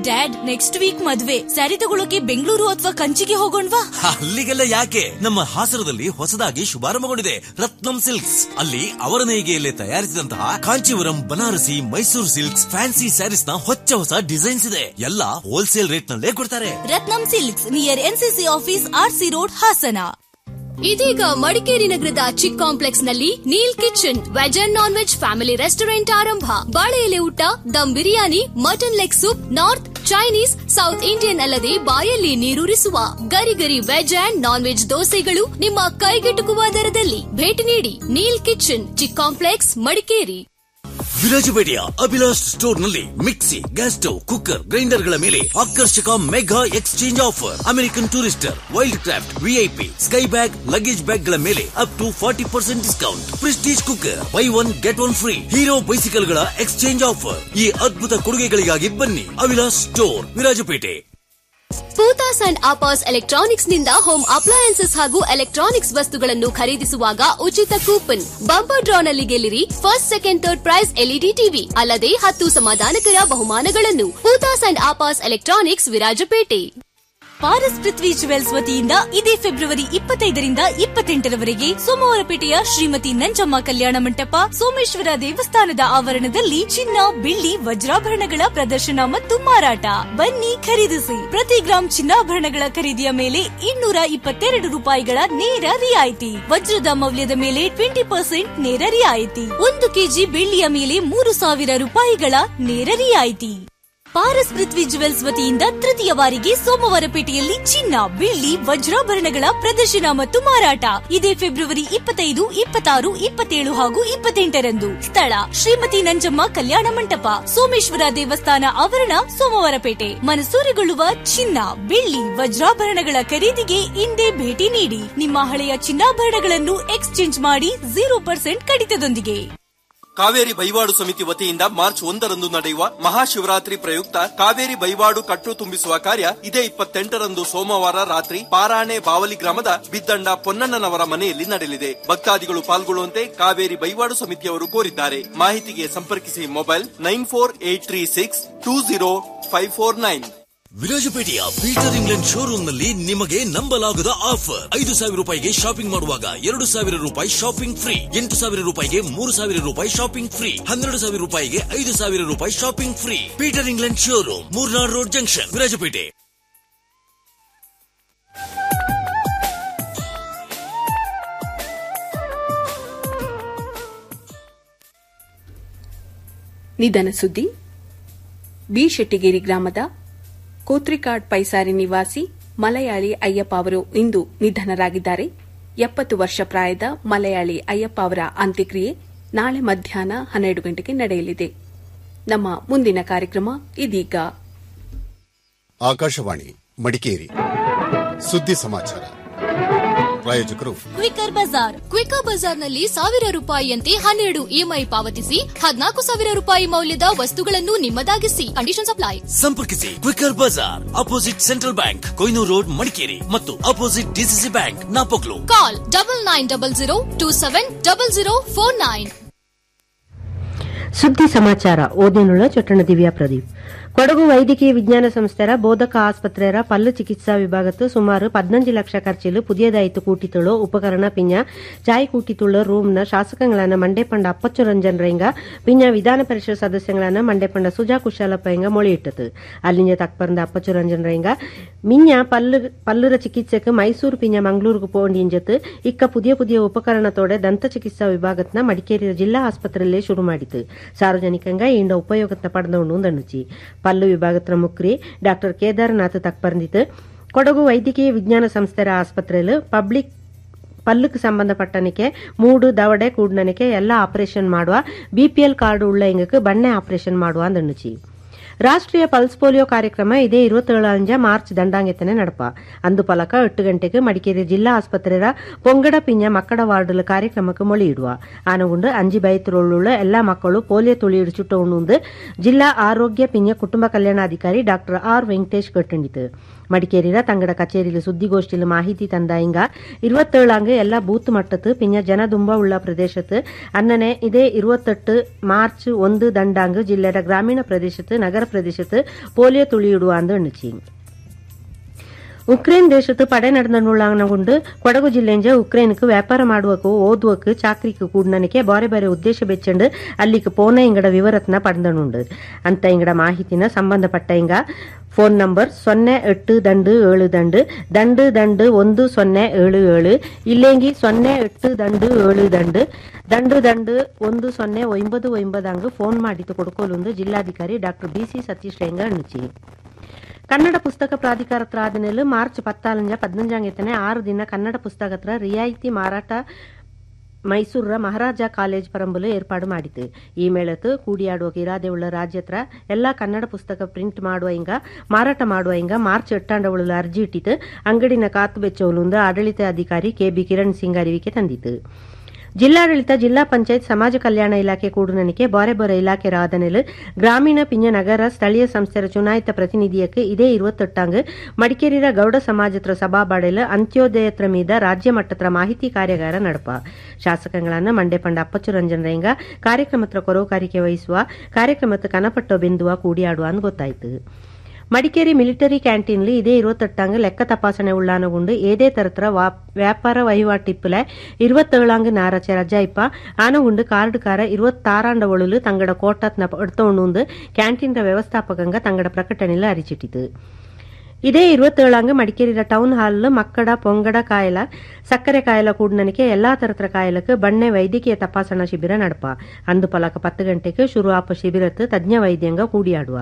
ಡ್ಯಾಡ್ ನೆಕ್ಸ್ಟ್ ವೀಕ್ ಮದ್ವೆ ಸ್ಯಾರಿ ತಗೊಳಕ್ಕೆ ಬೆಂಗಳೂರು ಅಥವಾ ಕಂಚಿಗೆ ಹೋಗೋಣವಾ ಅಲ್ಲಿಗೆಲ್ಲ ಯಾಕೆ ನಮ್ಮ ಹಾಸನದಲ್ಲಿ ಹೊಸದಾಗಿ ಶುಭಾರಂಭಗೊಂಡಿದೆ ರತ್ನಂ ಸಿಲ್ಕ್ಸ್ ಅಲ್ಲಿ ಅವರ ನೇಯ್ಗೆಯಲ್ಲೇ ತಯಾರಿಸಿದಂತಹ Kanjeevaram Banarasi Mysuru silks fancy sarees ನ ಹೊಚ್ಚ ಹೊಸ ಡಿಸೈನ್ಸ್ ಇದೆ ಎಲ್ಲ ಹೋಲ್ಸೇಲ್ ರೇಟ್ ನಲ್ಲೇ ಕೊಡ್ತಾರೆ Ratnam silks near NCC office RC road Hassan ಇದೀಗ ಮಡಿಕೇರಿ ನಗರದ ಚಿಕ್ ಕಾಂಪ್ಲೆಕ್ಸ್ ನಲ್ಲಿ Neel kitchen veg and non veg family restaurant ಆರಂಭ ಬಾಳೆ ಎಲೆ ಊಟ dum biryani mutton leg soup north Chinese south Indian ಅಲ್ಲದೆ ಬಾಯಲ್ಲಿ ನೀರೂರಿಸುವ ಗರಿ ಗರಿ ವೆಜ್ ಅಂಡ್ ನಾನ್ ವೆಜ್ ದೋಸೆಗಳು ನಿಮ್ಮ ಕೈಗೆಟುಕುವ ದರದಲ್ಲಿ ಭೇಟಿ ನೀಡಿ ನೀಲ್ ಕಿಚನ್ ಚಿಕ್ ಕಾಂಪ್ಲೆಕ್ಸ್ ಮಡಿಕೇರಿ ವಿರಾಜಪೇಟೆಯ ಅಭಿಲಾಷ್ ಸ್ಟೋರ್ ನಲ್ಲಿ mixie gas stove cooker grinder ಗಳ ಮೇಲೆ ಆಕರ್ಷಕ mega exchange offer American Tourister wild craft VIP sky bag luggage bag ಗಳ ಮೇಲೆ up to forty percent discount Prestige cooker buy one get one free Hero bicycle ಗಳ exchange offer ಈ ಅದ್ಭುತ ಕೊಡುಗೆಗಳಿಗಾಗಿ ಬನ್ನಿ Abhilash store Virajpet Poothas and Appas electronics ನಿಂದ home appliances ಹಾಗೂ electronics ವಸ್ತುಗಳನ್ನು ಖರೀದಿಸುವಾಗ ಉಚಿತ ಕೂಪನ್ ಬಂಪರ್ ಡ್ರಾ ನಲ್ಲಿ ಗೆಲ್ಲಿರಿ first second third prize LED TV ಅಲ್ಲದೆ ಹತ್ತು ಸಮಾಧಾನಕರ ಬಹುಮಾನಗಳನ್ನು Poothas and Appas electronics Virajpet Paras Prithvi jewels ವತಿಯಿಂದ ಇದೇ ಫೆಬ್ರವರಿ ಇಪ್ಪತ್ತೈದರಿಂದ ಇಪ್ಪತ್ತೆಂಟರವರೆಗೆ ಸೋಮವಾರಪೇಟೆಯ ಶ್ರೀಮತಿ ನಂಜಮ್ಮ ಕಲ್ಯಾಣ ಮಂಟಪ ಸೋಮೇಶ್ವರ ದೇವಸ್ಥಾನದ ಆವರಣದಲ್ಲಿ ಚಿನ್ನ ಬೆಳ್ಳಿ ವಜ್ರಾಭರಣಗಳ ಪ್ರದರ್ಶನ ಮತ್ತು ಮಾರಾಟ ಬನ್ನಿ ಖರೀದಿಸಿ ಪ್ರತಿ ಗ್ರಾಂ ಚಿನ್ನಾಭರಣಗಳ ಖರೀದಿಯ ಮೇಲೆ ಇನ್ನೂರ ಇಪ್ಪತ್ತೆರಡು ರೂಪಾಯಿಗಳ ನೇರ ರಿಯಾಯಿತಿ ವಜ್ರದ ಮೌಲ್ಯದ ಮೇಲೆ ಟ್ವೆಂಟಿ ಪರ್ಸೆಂಟ್ ನೇರ ರಿಯಾಯಿತಿ ಒಂದು ಕೆಜಿ ಬೆಳ್ಳಿಯ ಮೇಲೆ ಮೂರು ಸಾವಿರ ರೂಪಾಯಿಗಳ ನೇರ ರಿಯಾಯಿತಿ ಪಾರಸ್ ಪೃಥ್ವಿ ಜುವೆಲ್ಸ್ ವತಿಯಿಂದ ತೃತೀಯ ಬಾರಿಗೆ ಸೋಮವಾರಪೇಟೆಯಲ್ಲಿ ಚಿನ್ನ ಬೆಳ್ಳಿ ವಜ್ರಾಭರಣಗಳ ಪ್ರದರ್ಶನ ಮತ್ತು ಮಾರಾಟ ಇದೇ ಫೆಬ್ರವರಿ ಇಪ್ಪತ್ತೈದು ಇಪ್ಪತ್ತಾರು ಇಪ್ಪತ್ತೇಳು ಹಾಗೂ ಇಪ್ಪತ್ತೆಂಟರಂದು ಸ್ಥಳ ಶ್ರೀಮತಿ ನಂಜಮ್ಮ ಕಲ್ಯಾಣ ಮಂಟಪ ಸೋಮೇಶ್ವರ ದೇವಸ್ಥಾನ ಆವರಣ ಸೋಮವಾರಪೇಟೆ ಮನಸೂರೆಗೊಳ್ಳುವ ಚಿನ್ನ ಬೆಳ್ಳಿ ವಜ್ರಾಭರಣಗಳ ಖರೀದಿಗೆ ಇಂದೇ ಭೇಟಿ ನೀಡಿ ನಿಮ್ಮ ಹಳೆಯ ಚಿನ್ನಾಭರಣಗಳನ್ನು ಎಕ್ಸ್ಚೇಂಜ್ ಮಾಡಿ ಜೀರೋ ಪರ್ಸೆಂಟ್ ಕಡಿತದೊಂದಿಗೆ ಕಾವೇರಿ ಬೈವಾಡು ಸಮಿತಿ ವತಿಯಿಂದ ಮಾರ್ಚ್ ಒಂದರಂದು ನಡೆಯುವ ಮಹಾಶಿವರಾತ್ರಿ ಪ್ರಯುಕ್ತ ಕಾವೇರಿ ಬೈವಾಡು ಕಟ್ಟು ತುಂಬಿಸುವ ಕಾರ್ಯ ಇದೇ ಇಪ್ಪತ್ತೆಂಟರಂದು ಸೋಮವಾರ ರಾತ್ರಿ ಪಾರಾಣೆ ಬಾವಲಿ ಗ್ರಾಮದ ಬಿದ್ದಂಡ ಪೊನ್ನಣ್ಣನವರ ಮನೆಯಲ್ಲಿ ನಡೆಯಲಿದೆ ಭಕ್ತಾದಿಗಳು ಪಾಲ್ಗೊಳ್ಳುವಂತೆ ಕಾವೇರಿ ಬೈವಾಡು ಸಮಿತಿಯವರು ಕೋರಿದ್ದಾರೆ ಮಾಹಿತಿಗೆ ಸಂಪರ್ಕಿಸಿ mobile nine four eight three six two zero five four nine ವಿರಾಜಪೇಟೆಯ ಪೀಟರ್ ಇಂಗ್ಲೆಂಡ್ ಶೋರೂಮ್ ನಲ್ಲಿ ನಿಮಗೆ ನಂಬಲಾಗದ ಆಫರ್ ಐದು ಸಾವಿರ ರೂಪಾಯಿಗೆ ಶಾಪಿಂಗ್ ಮಾಡುವಾಗ ಎರಡು ಸಾವಿರ ರೂಪಾಯಿ ಶಾಪಿಂಗ್ ಫ್ರೀ ಎಂಟು ಸಾವಿರ ರೂಪಾಯಿಗೆ ಮೂರು ಸಾವಿರ ರೂಪಾಯಿ ಶಾಪಿಂಗ್ ಫ್ರೀ ಹನ್ನೆರಡು ಸಾವಿರ ರೂಪಾಯಿಗೆ ಐದು ಸಾವಿರ ರೂಪಾಯಿ shopping free Peter England showroom Moornad road junction Virajpet ನಿಧನ ಸುದ್ದಿ ಬಿ ಶೆಟ್ಟಿಗೇರಿ ಗ್ರಾಮದ ಕೋತ್ರಿಕಾಡ್ ಪೈಸಾರಿ ನಿವಾಸಿ ಮಲಯಾಳಿ ಅಯ್ಯಪ್ಪ ಅವರು ಇಂದು ನಿಧನರಾಗಿದ್ದಾರೆ ಎಪ್ಪತ್ತು ವರ್ಷ ಪ್ರಾಯದ ಮಲಯಾಳಿ ಅಯ್ಯಪ್ಪ ಅವರ ಅಂತ್ಯಕ್ರಿಯೆ ನಾಳೆ ಮಧ್ಯಾಹ್ನ ಹನ್ನೆರಡು ಗಂಟೆಗೆ ನಡೆಯಲಿದೆ ನಮ್ಮ ಮುಂದಿನ ಕಾರ್ಯಕ್ರಮ ಇದೀಗ ಆಕಾಶವಾಣಿ ಮಡಿಕೇರಿ ಸುದ್ದಿ ಸಮಾಚಾರ ಪ್ರಾಯೋಜಕರು ಕ್ವಿಕರ್ ಬಜಾರ್ ಕ್ವಿಕರ್ ಬಜಾರ್ನಲ್ಲಿ ಸಾವಿರ ರೂಪಾಯಿಯಂತೆ ಹನ್ನೆರಡು ಇಎಂಐ ಪಾವತಿಸಿ ಹದಿನಾಲ್ಕು ಸಾವಿರ ರೂಪಾಯಿ ಮೌಲ್ಯದ ವಸ್ತುಗಳನ್ನು ನಿಮ್ಮದಾಗಿಸಿ ಕಂಡೀಷನ್ ಅಪ್ಲೈ ಸಂಪರ್ಕಿಸಿ quicker Bazaar opposite central bank ಕೊಯ್ನೂರು ರೋಡ್ ಮಡಿಕೇರಿ ಮತ್ತು opposite DCC bank Napoklu call double nine double zero two seven double zero four nine ಸುದ್ದಿ ಸಮಾಚಾರ ಓದಿನುಳ್ಳ ಚೊಟ್ಟಣ ದಿವ್ಯಾ ಪ್ರದೀಪ್ ಕೊಡಗು ವೈದ್ಯಕೀಯ ವಿಜ್ಞಾನ ಸಂಸ್ಥೆರ ಬೋಧಕ ಆಸ್ಪತ್ರೆಯ ಪಲ್ಲು ಚಿಕಿತ್ಸಾ ವಿಭಾಗತ್ತು ಸುಮಾರು ಪದ್ನಂಜು ಲಕ್ಷ ಖರ್ಚಿಲು ಪುದಿಯದಾಯಿತು ಕೂಟಿತುಳು ಉಪಕರಣ ಪಿಂಜ ಚಾಯ್ ಕೂಟಿತುಳ್ಳು ರೂಮ್ನ ಶಾಸಕಗಳನ್ನ ಮಂಡೆಪಂಡ ಅಪ್ಪಚ್ಚು ರಂಜನ್ ರೈಂಗ ಪಿಂಜ ವಿಧಾನ ಪರಿಷತ್ ಸದಸ್ಯಗಳನ್ನ ಮಂಡೆಪಂಡ ಸುಜಾ ಕುಶಾಲಪ್ಪ ಇಂಗ ಮೊಳೆಯಿಟ್ಟது ಅಲ್ಲಿಂಜ ತಕ್ಪರ್ந்த ಅಪ್ಪಚ್ಚು ರಂಜನ್ ರೈಂಗ ಮಿಂಜ ಪಲ್ಲು ಪಲ್ಲುರ ಚಿಕಿತ್ಸೆக்கு ಮೈಸೂರು ಪಿಂಜ ಮಂಗಳೂರಿಗೆ போண்டிஞ்சது ಇಕ್ಕ ಪುದಿಯ ಪುದಿಯ ಉಪಕರಣತೋಡೆ ದಂತ ಚಿಕಿತ್ಸಾ ವಿಭಾಗತ್ನ ಮಡಿಕೇರಿ ಜಿಲ್ಲಾ ಆಸ್ಪತ್ರೆಯಲ್ಲೇ ಶುರು ಮಾಡಿತು ಸಾರ್ವಜನಿಕಂಗ ಇಂಡ ಉಪಯೋಗತ್ನ ಪಡೆದವಣ್ಣು ದಣ್ಣುಚಿ ಪಲ್ಲು ವಿಭಾಗತ್ರ ಮುಕ್ರಿ ಡಾಕ್ಟರ್ ಕೇದಾರ್ನಾಥ್ ತಕ್ಪರ್ಂದಿತ್ತು ಕೊಡಗು ವೈದ್ಯಕೀಯ ವಿಜ್ಞಾನ ಸಂಸ್ಥೆರ ಆಸ್ಪತ್ರೆಯಲ್ಲಿ ಪಬ್ಲಿಕ್ ಪಲ್ಲುக்கு ಸಂಬಂಧಪಟ್ಟನಿಕೆ ಮೂಡು ದವಡೆ ಕೂಡ್ನನಿಕೆ ಎಲ್ಲ ಆಪರೇಷನ್ ಮಾಡುವ ಬಿಪಿಎಲ್ ಕಾರ್ಡ್ ಉಳ್ಳ ಇಂಗಕ್ಕೆ ಬಣ್ಣೆ ಆಪರೇಷನ್ ಮಾಡುವ ಅಂದಣ್ಣುಚಿ ರಾಷ್ಟ್ರೀಯ ಪಲ್ಸ್ ಪೋಲಿಯೋ ಕಾರ್ಯಕ್ರಮ ಇದೇ இருபத்தேழு ಅಂಜ ಮಾರ್ಚ್ ದಂಡಾಂಗೆತನೆ ನಡಪ ಅಂದು ಪಲಕ ಎಟ್ಟು ಗಂಟೆಗೆ ಮಡಿಕೇರಿ ಜಿಲ್ಲಾ ಆಸ್ಪತ್ರೆಯ ಪೊಂಗಡ ಪಿಂಜ ಮಕ್ಕಳ ವಾರ್ಡುಲ ಕಾರ್ಯಕ್ರಮಕ್ಕೆ ಮೊಳಿ ಇಡುವ ಆನಗುಂಡು ಅಂಜಿ ಬೈತುರುಳ್ಳುಳ್ಳ ಎಲ್ಲಾ ಮಕ್ಕಳು ಪೋಲಿಯೋ ತುಳಿಯಿಡು ಚುಟ್ಟ ಉಣ್ಣುಂದು ಜಿಲ್ಲಾ ಆರೋಗ್ಯ ಪಿಂಜ ಕುಟುಂಬ ಕಲ್ಯಾಣಾಧಿಕಾರಿ ಡಾಕ್ಟರ್ ಆರ್ ವೆಂಕಟೇಶ್ ಕಟ್ಟಂಡಿತು ಮಡಿಕೇರಿರ ತಂಗಡ ಕಚೇರಿയിൽ ಸುದ್ದಿಗೋಷ್ಠಿயில் ಮಾಹಿತಿ ತಂದಾಯಿಂಗ இருபத்தேழாங்கு எல்லா பூத் மட்டத்து பின்ன ஜனதும்ப உள்ள பிரதேசத்து அன்னனே இதே இருபத்தெட்டு மார்ச் ಒಂದು ದಂಡಾಂಗ್ ಜಿಲ್ಲೆಯ ಗ್ರಾಮೀಣ ಪ್ರದೇಶത്ത് ನಗರ ಪ್ರದೇಶത്ത് ಪೋಲಿಯೋ ತುಳಿಯಿಡುವಾಂದು ಎಣ್ಣಿಚಿ ಉಕ್ರೇನ್ ದೇಶത്ത് ಪಡೆ ನಡೆದುಳ್ಳಾಗೊಂಡು ಕೊಡಗು ಜಿಲ್ಲೆಂಜ ಉಕ್ರೇನ್ക്ക് ವ್ಯಾಪಾರ ಮಾಡುವಕು ಓದುವಕು ಚಾಕ್ರಿக்கு ಕೂಡ್ನನಿಕೆ ಬಾರೆ ಬಾರೆ ಉದ್ದೇಶ ಬೆಚ್ಚಂಡು ಅಲ್ಲಿಗೆ ಪೋನ ಇಂಗಡ ವಿವರತ್ನ ಪಡೆದನುಂಡು ಅಂತ ಇಂಗಡ ಮಾಹಿತಿನ ಸಂಬಂಧಪಟ್ಟ ಇಂಗ ಫೋನ್ ನಂಬರ್ ಸೊನ್ನೆ ಎಟ್ಟು ದಂಡು ಏಳು ದಂಡು ದಂಡು ದಂಡು ಒಂದು ಸೊನ್ನೆ ಏಳು ಏಳು ಇಲ್ಲೆಂಗಿ ಸೊನ್ನೆ ಎಟ್ಟು ದಂಡು ಏಳು ದಂಡು ದಂಡು ದಂಡು ಒಂದು ಸೊನ್ನೆ ಒಂಬದು ಒಂಬದಂಗ್ ಫೋನ್ ಮಾಡಿತು ಕೊಡ್ಕೋಲುಂದು ಜಿಲ್ಲಾಧಿಕಾರಿ ಡಾಕ್ಟರ್ ಬಿಸಿ ಸತೀಶ್ ರೇಂಗ ಅಣ್ಣುಚಿ ಕನ್ನಡ ಪುಸ್ತಕ ಪ್ರಾಧಿಕಾರತ್ರ ಆದಮೇಲೆ ಮಾರ್ಚ್ ಪತ್ತಾಲಂಜ ಪದ್ನಂಜಾಂಗೆತನೆ ಆರು ದಿನ ಕನ್ನಡ ಪುಸ್ತಕತ್ರ ರಿಯಾಯಿತಿ ಮಾರಾಟ ಮೈಸೂರ ಮಹಾರಾಜ ಕಾಲೇಜ್ ಪರಂಬಲು ಏರ್ಪಾಡು ಮಾಡಿತು ಈ ಮೇಳತ್ತು ಕೂಡಿಯಾಡುವ ಇರಾದೆವುಳ್ಳ ರಾಜ್ಯತ್ರ ಎಲ್ಲಾ ಕನ್ನಡ ಪುಸ್ತಕ ಪ್ರಿಂಟ್ ಮಾಡುವ ಇಂಗ ಮಾರಾಟ ಮಾಡುವ ಇಂಗ ಮಾರ್ಚ್ ಎಟ್ಟಾಂಡವುಳ್ಳ ಅರ್ಜಿ ಇಟ್ಟಿತು ಅಂಗಡಿನ ಕಾತು ಬೆಚ್ಚವುಲುಂದು ಆಡಳಿತ ಅಧಿಕಾರಿ ಕೆಬಿ ಕಿರಣ್ ಸಿಂಗ್ ಅರಿವಿಕೆ ತಂದಿತು ಜಿಲ್ಲಾಡಳಿತ ಜಿಲ್ಲಾ ಪಂಚಾಯತ್ ಸಮಾಜ ಕಲ್ಯಾಣ ಇಲಾಖೆ ಕೂಡುನನಿಕೆ ಬಾರೆ ಬಾರೆ ಇಲಾಖೆ ರಾಧನೆಲು ಗ್ರಾಮೀಣ ಪಿಂಜ ನಗರ ಸ್ಥಳೀಯ ಸಂಸ್ಥೆರ ಚುನಾಯಿತ ಪ್ರತಿನಿಧಿಯಕ್ಕೆ ಇದೇ ഇരുപത്തെട്ടാങ്ക് മടിക്കേരിര ಗೌಡ ಸಮಾಜತ್ರ ಸಭಾಬಾಡೆಲು ಅಂತ್ಯೋದಯತ್ರ ಮೀದ ರಾಜ್ಯ ಮಟ್ಟತ್ರ ಮಾಹಿತಿ ಕಾರ್ಯಾಗಾರ ನಡಪ ಶಾಸಕಗಳನ್ನ ಮಂಡೆ ಪಂಡ ಅಪ್ಪಚ್ಚು ರಂಜನ್ ರೇಂಗ ಕಾರ್ಯಕ್ರಮತ್ರ ಕೊರೋಕಾರಿಕೆ ವಹಿಸುವ ಕಾರ್ಯಕ್ರಮಕ್ಕೆ ಕನಪಟ್ಟೋ ಬಿಂದುವ ಕೂಡಿಯಾಡುವ ಅಂತ ಗೊತ್ತಾಯ್ತು ಮಡಿಕೇರಿ ಮಿಲಿಟರಿ ಕ್ಯಾಂಟೀನ್ಲಿ ಇದೇ ഇരുപത്തെട്ടാങ്ക് ಲೆಕ್ಕ ತಪಾಸಣೆ ಉಳ್ಳಾನಗುಂಡು ಏದೇ ತರತ್ರ ವ್ಯಾಪಾರ ವಹಿವಾಟಿಪ್ಪುಲ ഇരുപത്തേഴാങ്ക് ഞായറാഴ്ച ರಜಾಯಿಪ್ಪ ಆನಗುಂಡು ಕಾರ್ಡ್ಕಾರ ഇരുപത്താറാಂಡ ಒಳುಲು ತಂಗಡ ಕೋಟತ್ನ ಎಡ್ತೋಣುಂದು ಕ್ಯಾಂಟೀನ್ ವ್ಯವಸ್ಥಾಪಕಂಗ ತಂಗಡ ಪ್ರಕಟಣೆಲ್ಲ ಅರಿಚಿಟ್ಟಿತು ಇದೇ ഇരുപത്തേഴാങ്ക് ಮಡಿಕೇರಿಯ ಟೌನ್ ಹಾಲ್ ಮಕ್ಕಡ ಪೊಂಗಡ ಕಾಯಲ ಸಕ್ಕರೆ ಕಾಯಲ ಕೂಡನನಿಕೆ ಎಲ್ಲಾ ತರತ್ರ ಕಾಯಲಕ್ಕೆ ಬಣ್ಣೆ ವೈದ್ಯಕೀಯ ತಪಾಸಣಾ ಶಿಬಿರ ನಡಪ ಅಂದು ಪಲಕ ಪತ್ತು ಗಂಟೆಗೆ ಶುರು ಆಪ ಶಿಬಿರತ್ತು ತಜ್ಞ ವೈದ್ಯಂಗ ಕೂಡಿಯಾಡುವ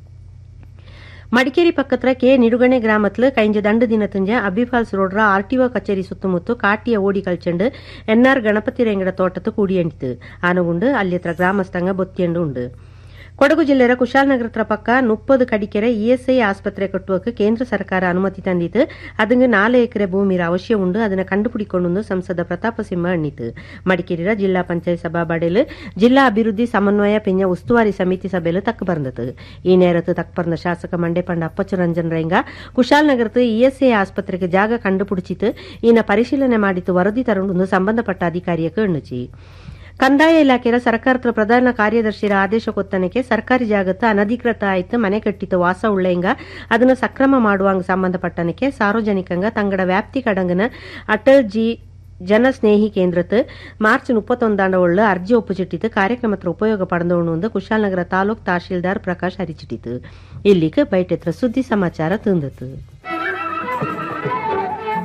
ಮಡಿಕೇರಿ ಪಕ್ಕತ್ರ ಕೆ ನಿಡುಗಣೆ ಗ್ರಾಮತ್ಲು ಕೈಂಜ ದಂಡು ದಿನ ತುಂಜ ಅಬ್ಬಿಫಾಲ್ಸ್ ರೋಡ್ರ ಆರ್ಟಿಒ ಕಚೇರಿ ಸುತ್ತಮುತ್ತು ಕಾಟಿಯ ಓಡಿ ಕಳ್ಚಂಡು ಎನ್ಆರ್ ಗಣಪತಿ ರೇಂಗಡ ತೋಟತ್ತು ಕೂಡಿಯಂಟಿತು ಆನಗುಂಡು ಅಲ್ಲಿ ಹತ್ರ ಗ್ರಾಮಸ್ಥಂಗ ಬೊತ್ತಿಯಂಡು ಉಂಡು ಕೊಡಗು ಜಿಲ್ಲೆಯ ಕುಶಾಲನಗರತ್ರ ಪಕ್ಕ ಮುಪ್ಪದು ಕಡಿಕೆರೆ ಇಎಸ್ಐ ಆಸ್ಪತ್ರೆ ಕಟ್ಟುವಕ್ಕೆ ಕೇಂದ್ರ ಸರ್ಕಾರ ಅನುಮತಿ ತಂದಿತ್ತು ಅದಂಗೆ ನಾಲೆ ಎಕರೆ ಭೂಮಿರ ಅವಶ್ಯ ಉಂಡು ಅದನ್ನು ಕಂಡುಪಿಡಿಕೊಂಡು ಸಂಸದ ಪ್ರತಾಪ ಸಿಂಹ ಅಣ್ಣಿತು ಮಡಿಕೇರಿಯ ಜಿಲ್ಲಾ ಪಂಚಾಯತ್ ಸಭಾ ಬಡೆಲು ಜಿಲ್ಲಾ ಅಭಿವೃದ್ಧಿ ಸಮನ್ವಯ ಪಿಂಜ ಉಸ್ತುವಾರಿ ಸಮಿತಿ ಸಭೆಲು ತಕ್ಕ ಬಂದತು ಈ ನೇರತ್ತು ತಕ್ಕ ಬಂದ ಶಾಸಕ ಮಂಡೆ ಪಂಡ ಅಪ್ಪಚ್ಚು ರಂಜನ್ ರೇಂಗ ಕುಶಾಲನಗರത്ത് ಇಎಸ್ಐ ಆಸ್ಪತ್ರೆಗೆ ಜಾಗ ಕಂಡುಪಿಡಿಚಿತು ಈನ ಪರಿಶೀಲನೆ ಮಾಡಿತು ವರದಿ ತರುಂಡು ಸಂಬಂಧಪಟ್ಟ ಅಧಿಕಾರಿಯಕ್ಕೆ ಎಣ್ಣುಚಿ ಕಂದಾಯ ಇಲಾಖೆಯ ಸರ್ಕಾರದ ಪ್ರಧಾನ ಕಾರ್ಯದರ್ಶಿರ ಆದೇಶ ಕೊತ್ತನಕ್ಕೆ ಸರ್ಕಾರಿ ಜಾಗತ್ತ ಅನಧಿಕೃತ ಆಯ್ತು ಮನೆ ಕಟ್ಟಿತು ವಾಸ ಉಳ್ಳೆಂಗ ಅದನ್ನು ಸಕ್ರಮ ಮಾಡುವಂಗ ಸಂಬಂಧಪಟ್ಟನಕ್ಕೆ ಸಾರ್ವಜನಿಕಂಗ ತಂಗಡ ವ್ಯಾಪ್ತಿ ಕಡಂಗನ ಅಟಲ್ ಜಿ ಜನಸ್ನೇಹಿ ಕೇಂದ್ರത്ത് ಮಾರ್ಚ್ ಮುಪ್ಪತ್ತೊಂದಾಂಡ ಉಳ್ಳ ಅರ್ಜಿ ಒಪ್ಪುಚಿಟ್ಟಿತು ಕಾರ್ಯಕ್ರಮತ್ರ ಉಪಯೋಗ ಪಡೆದೋಣು ಕುಶಾಲನಗರ ತಾಲೂಕ್ ತಹಶೀಲ್ದಾರ್ ಪ್ರಕಾಶ್ ಹರಿಚಿಟ್ಟಿತು ಇಲ್ಲಿಗೆ ಬೈಟೆತ್ರ ಸುದ್ದಿ ಸಮಾಚಾರ ತಂದತು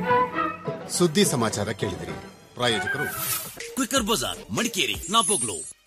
ಸುದ್ದಿ ಸಮಾಚಾರ ಕೇಳಿದಿರಿ ಪ್ರಾಯೋಜಕರು ಕ್ವಿಕರ್ ಬಜಾರ್ ಮಡಿಕೇರಿ ನಾಪೋಗ್ಲು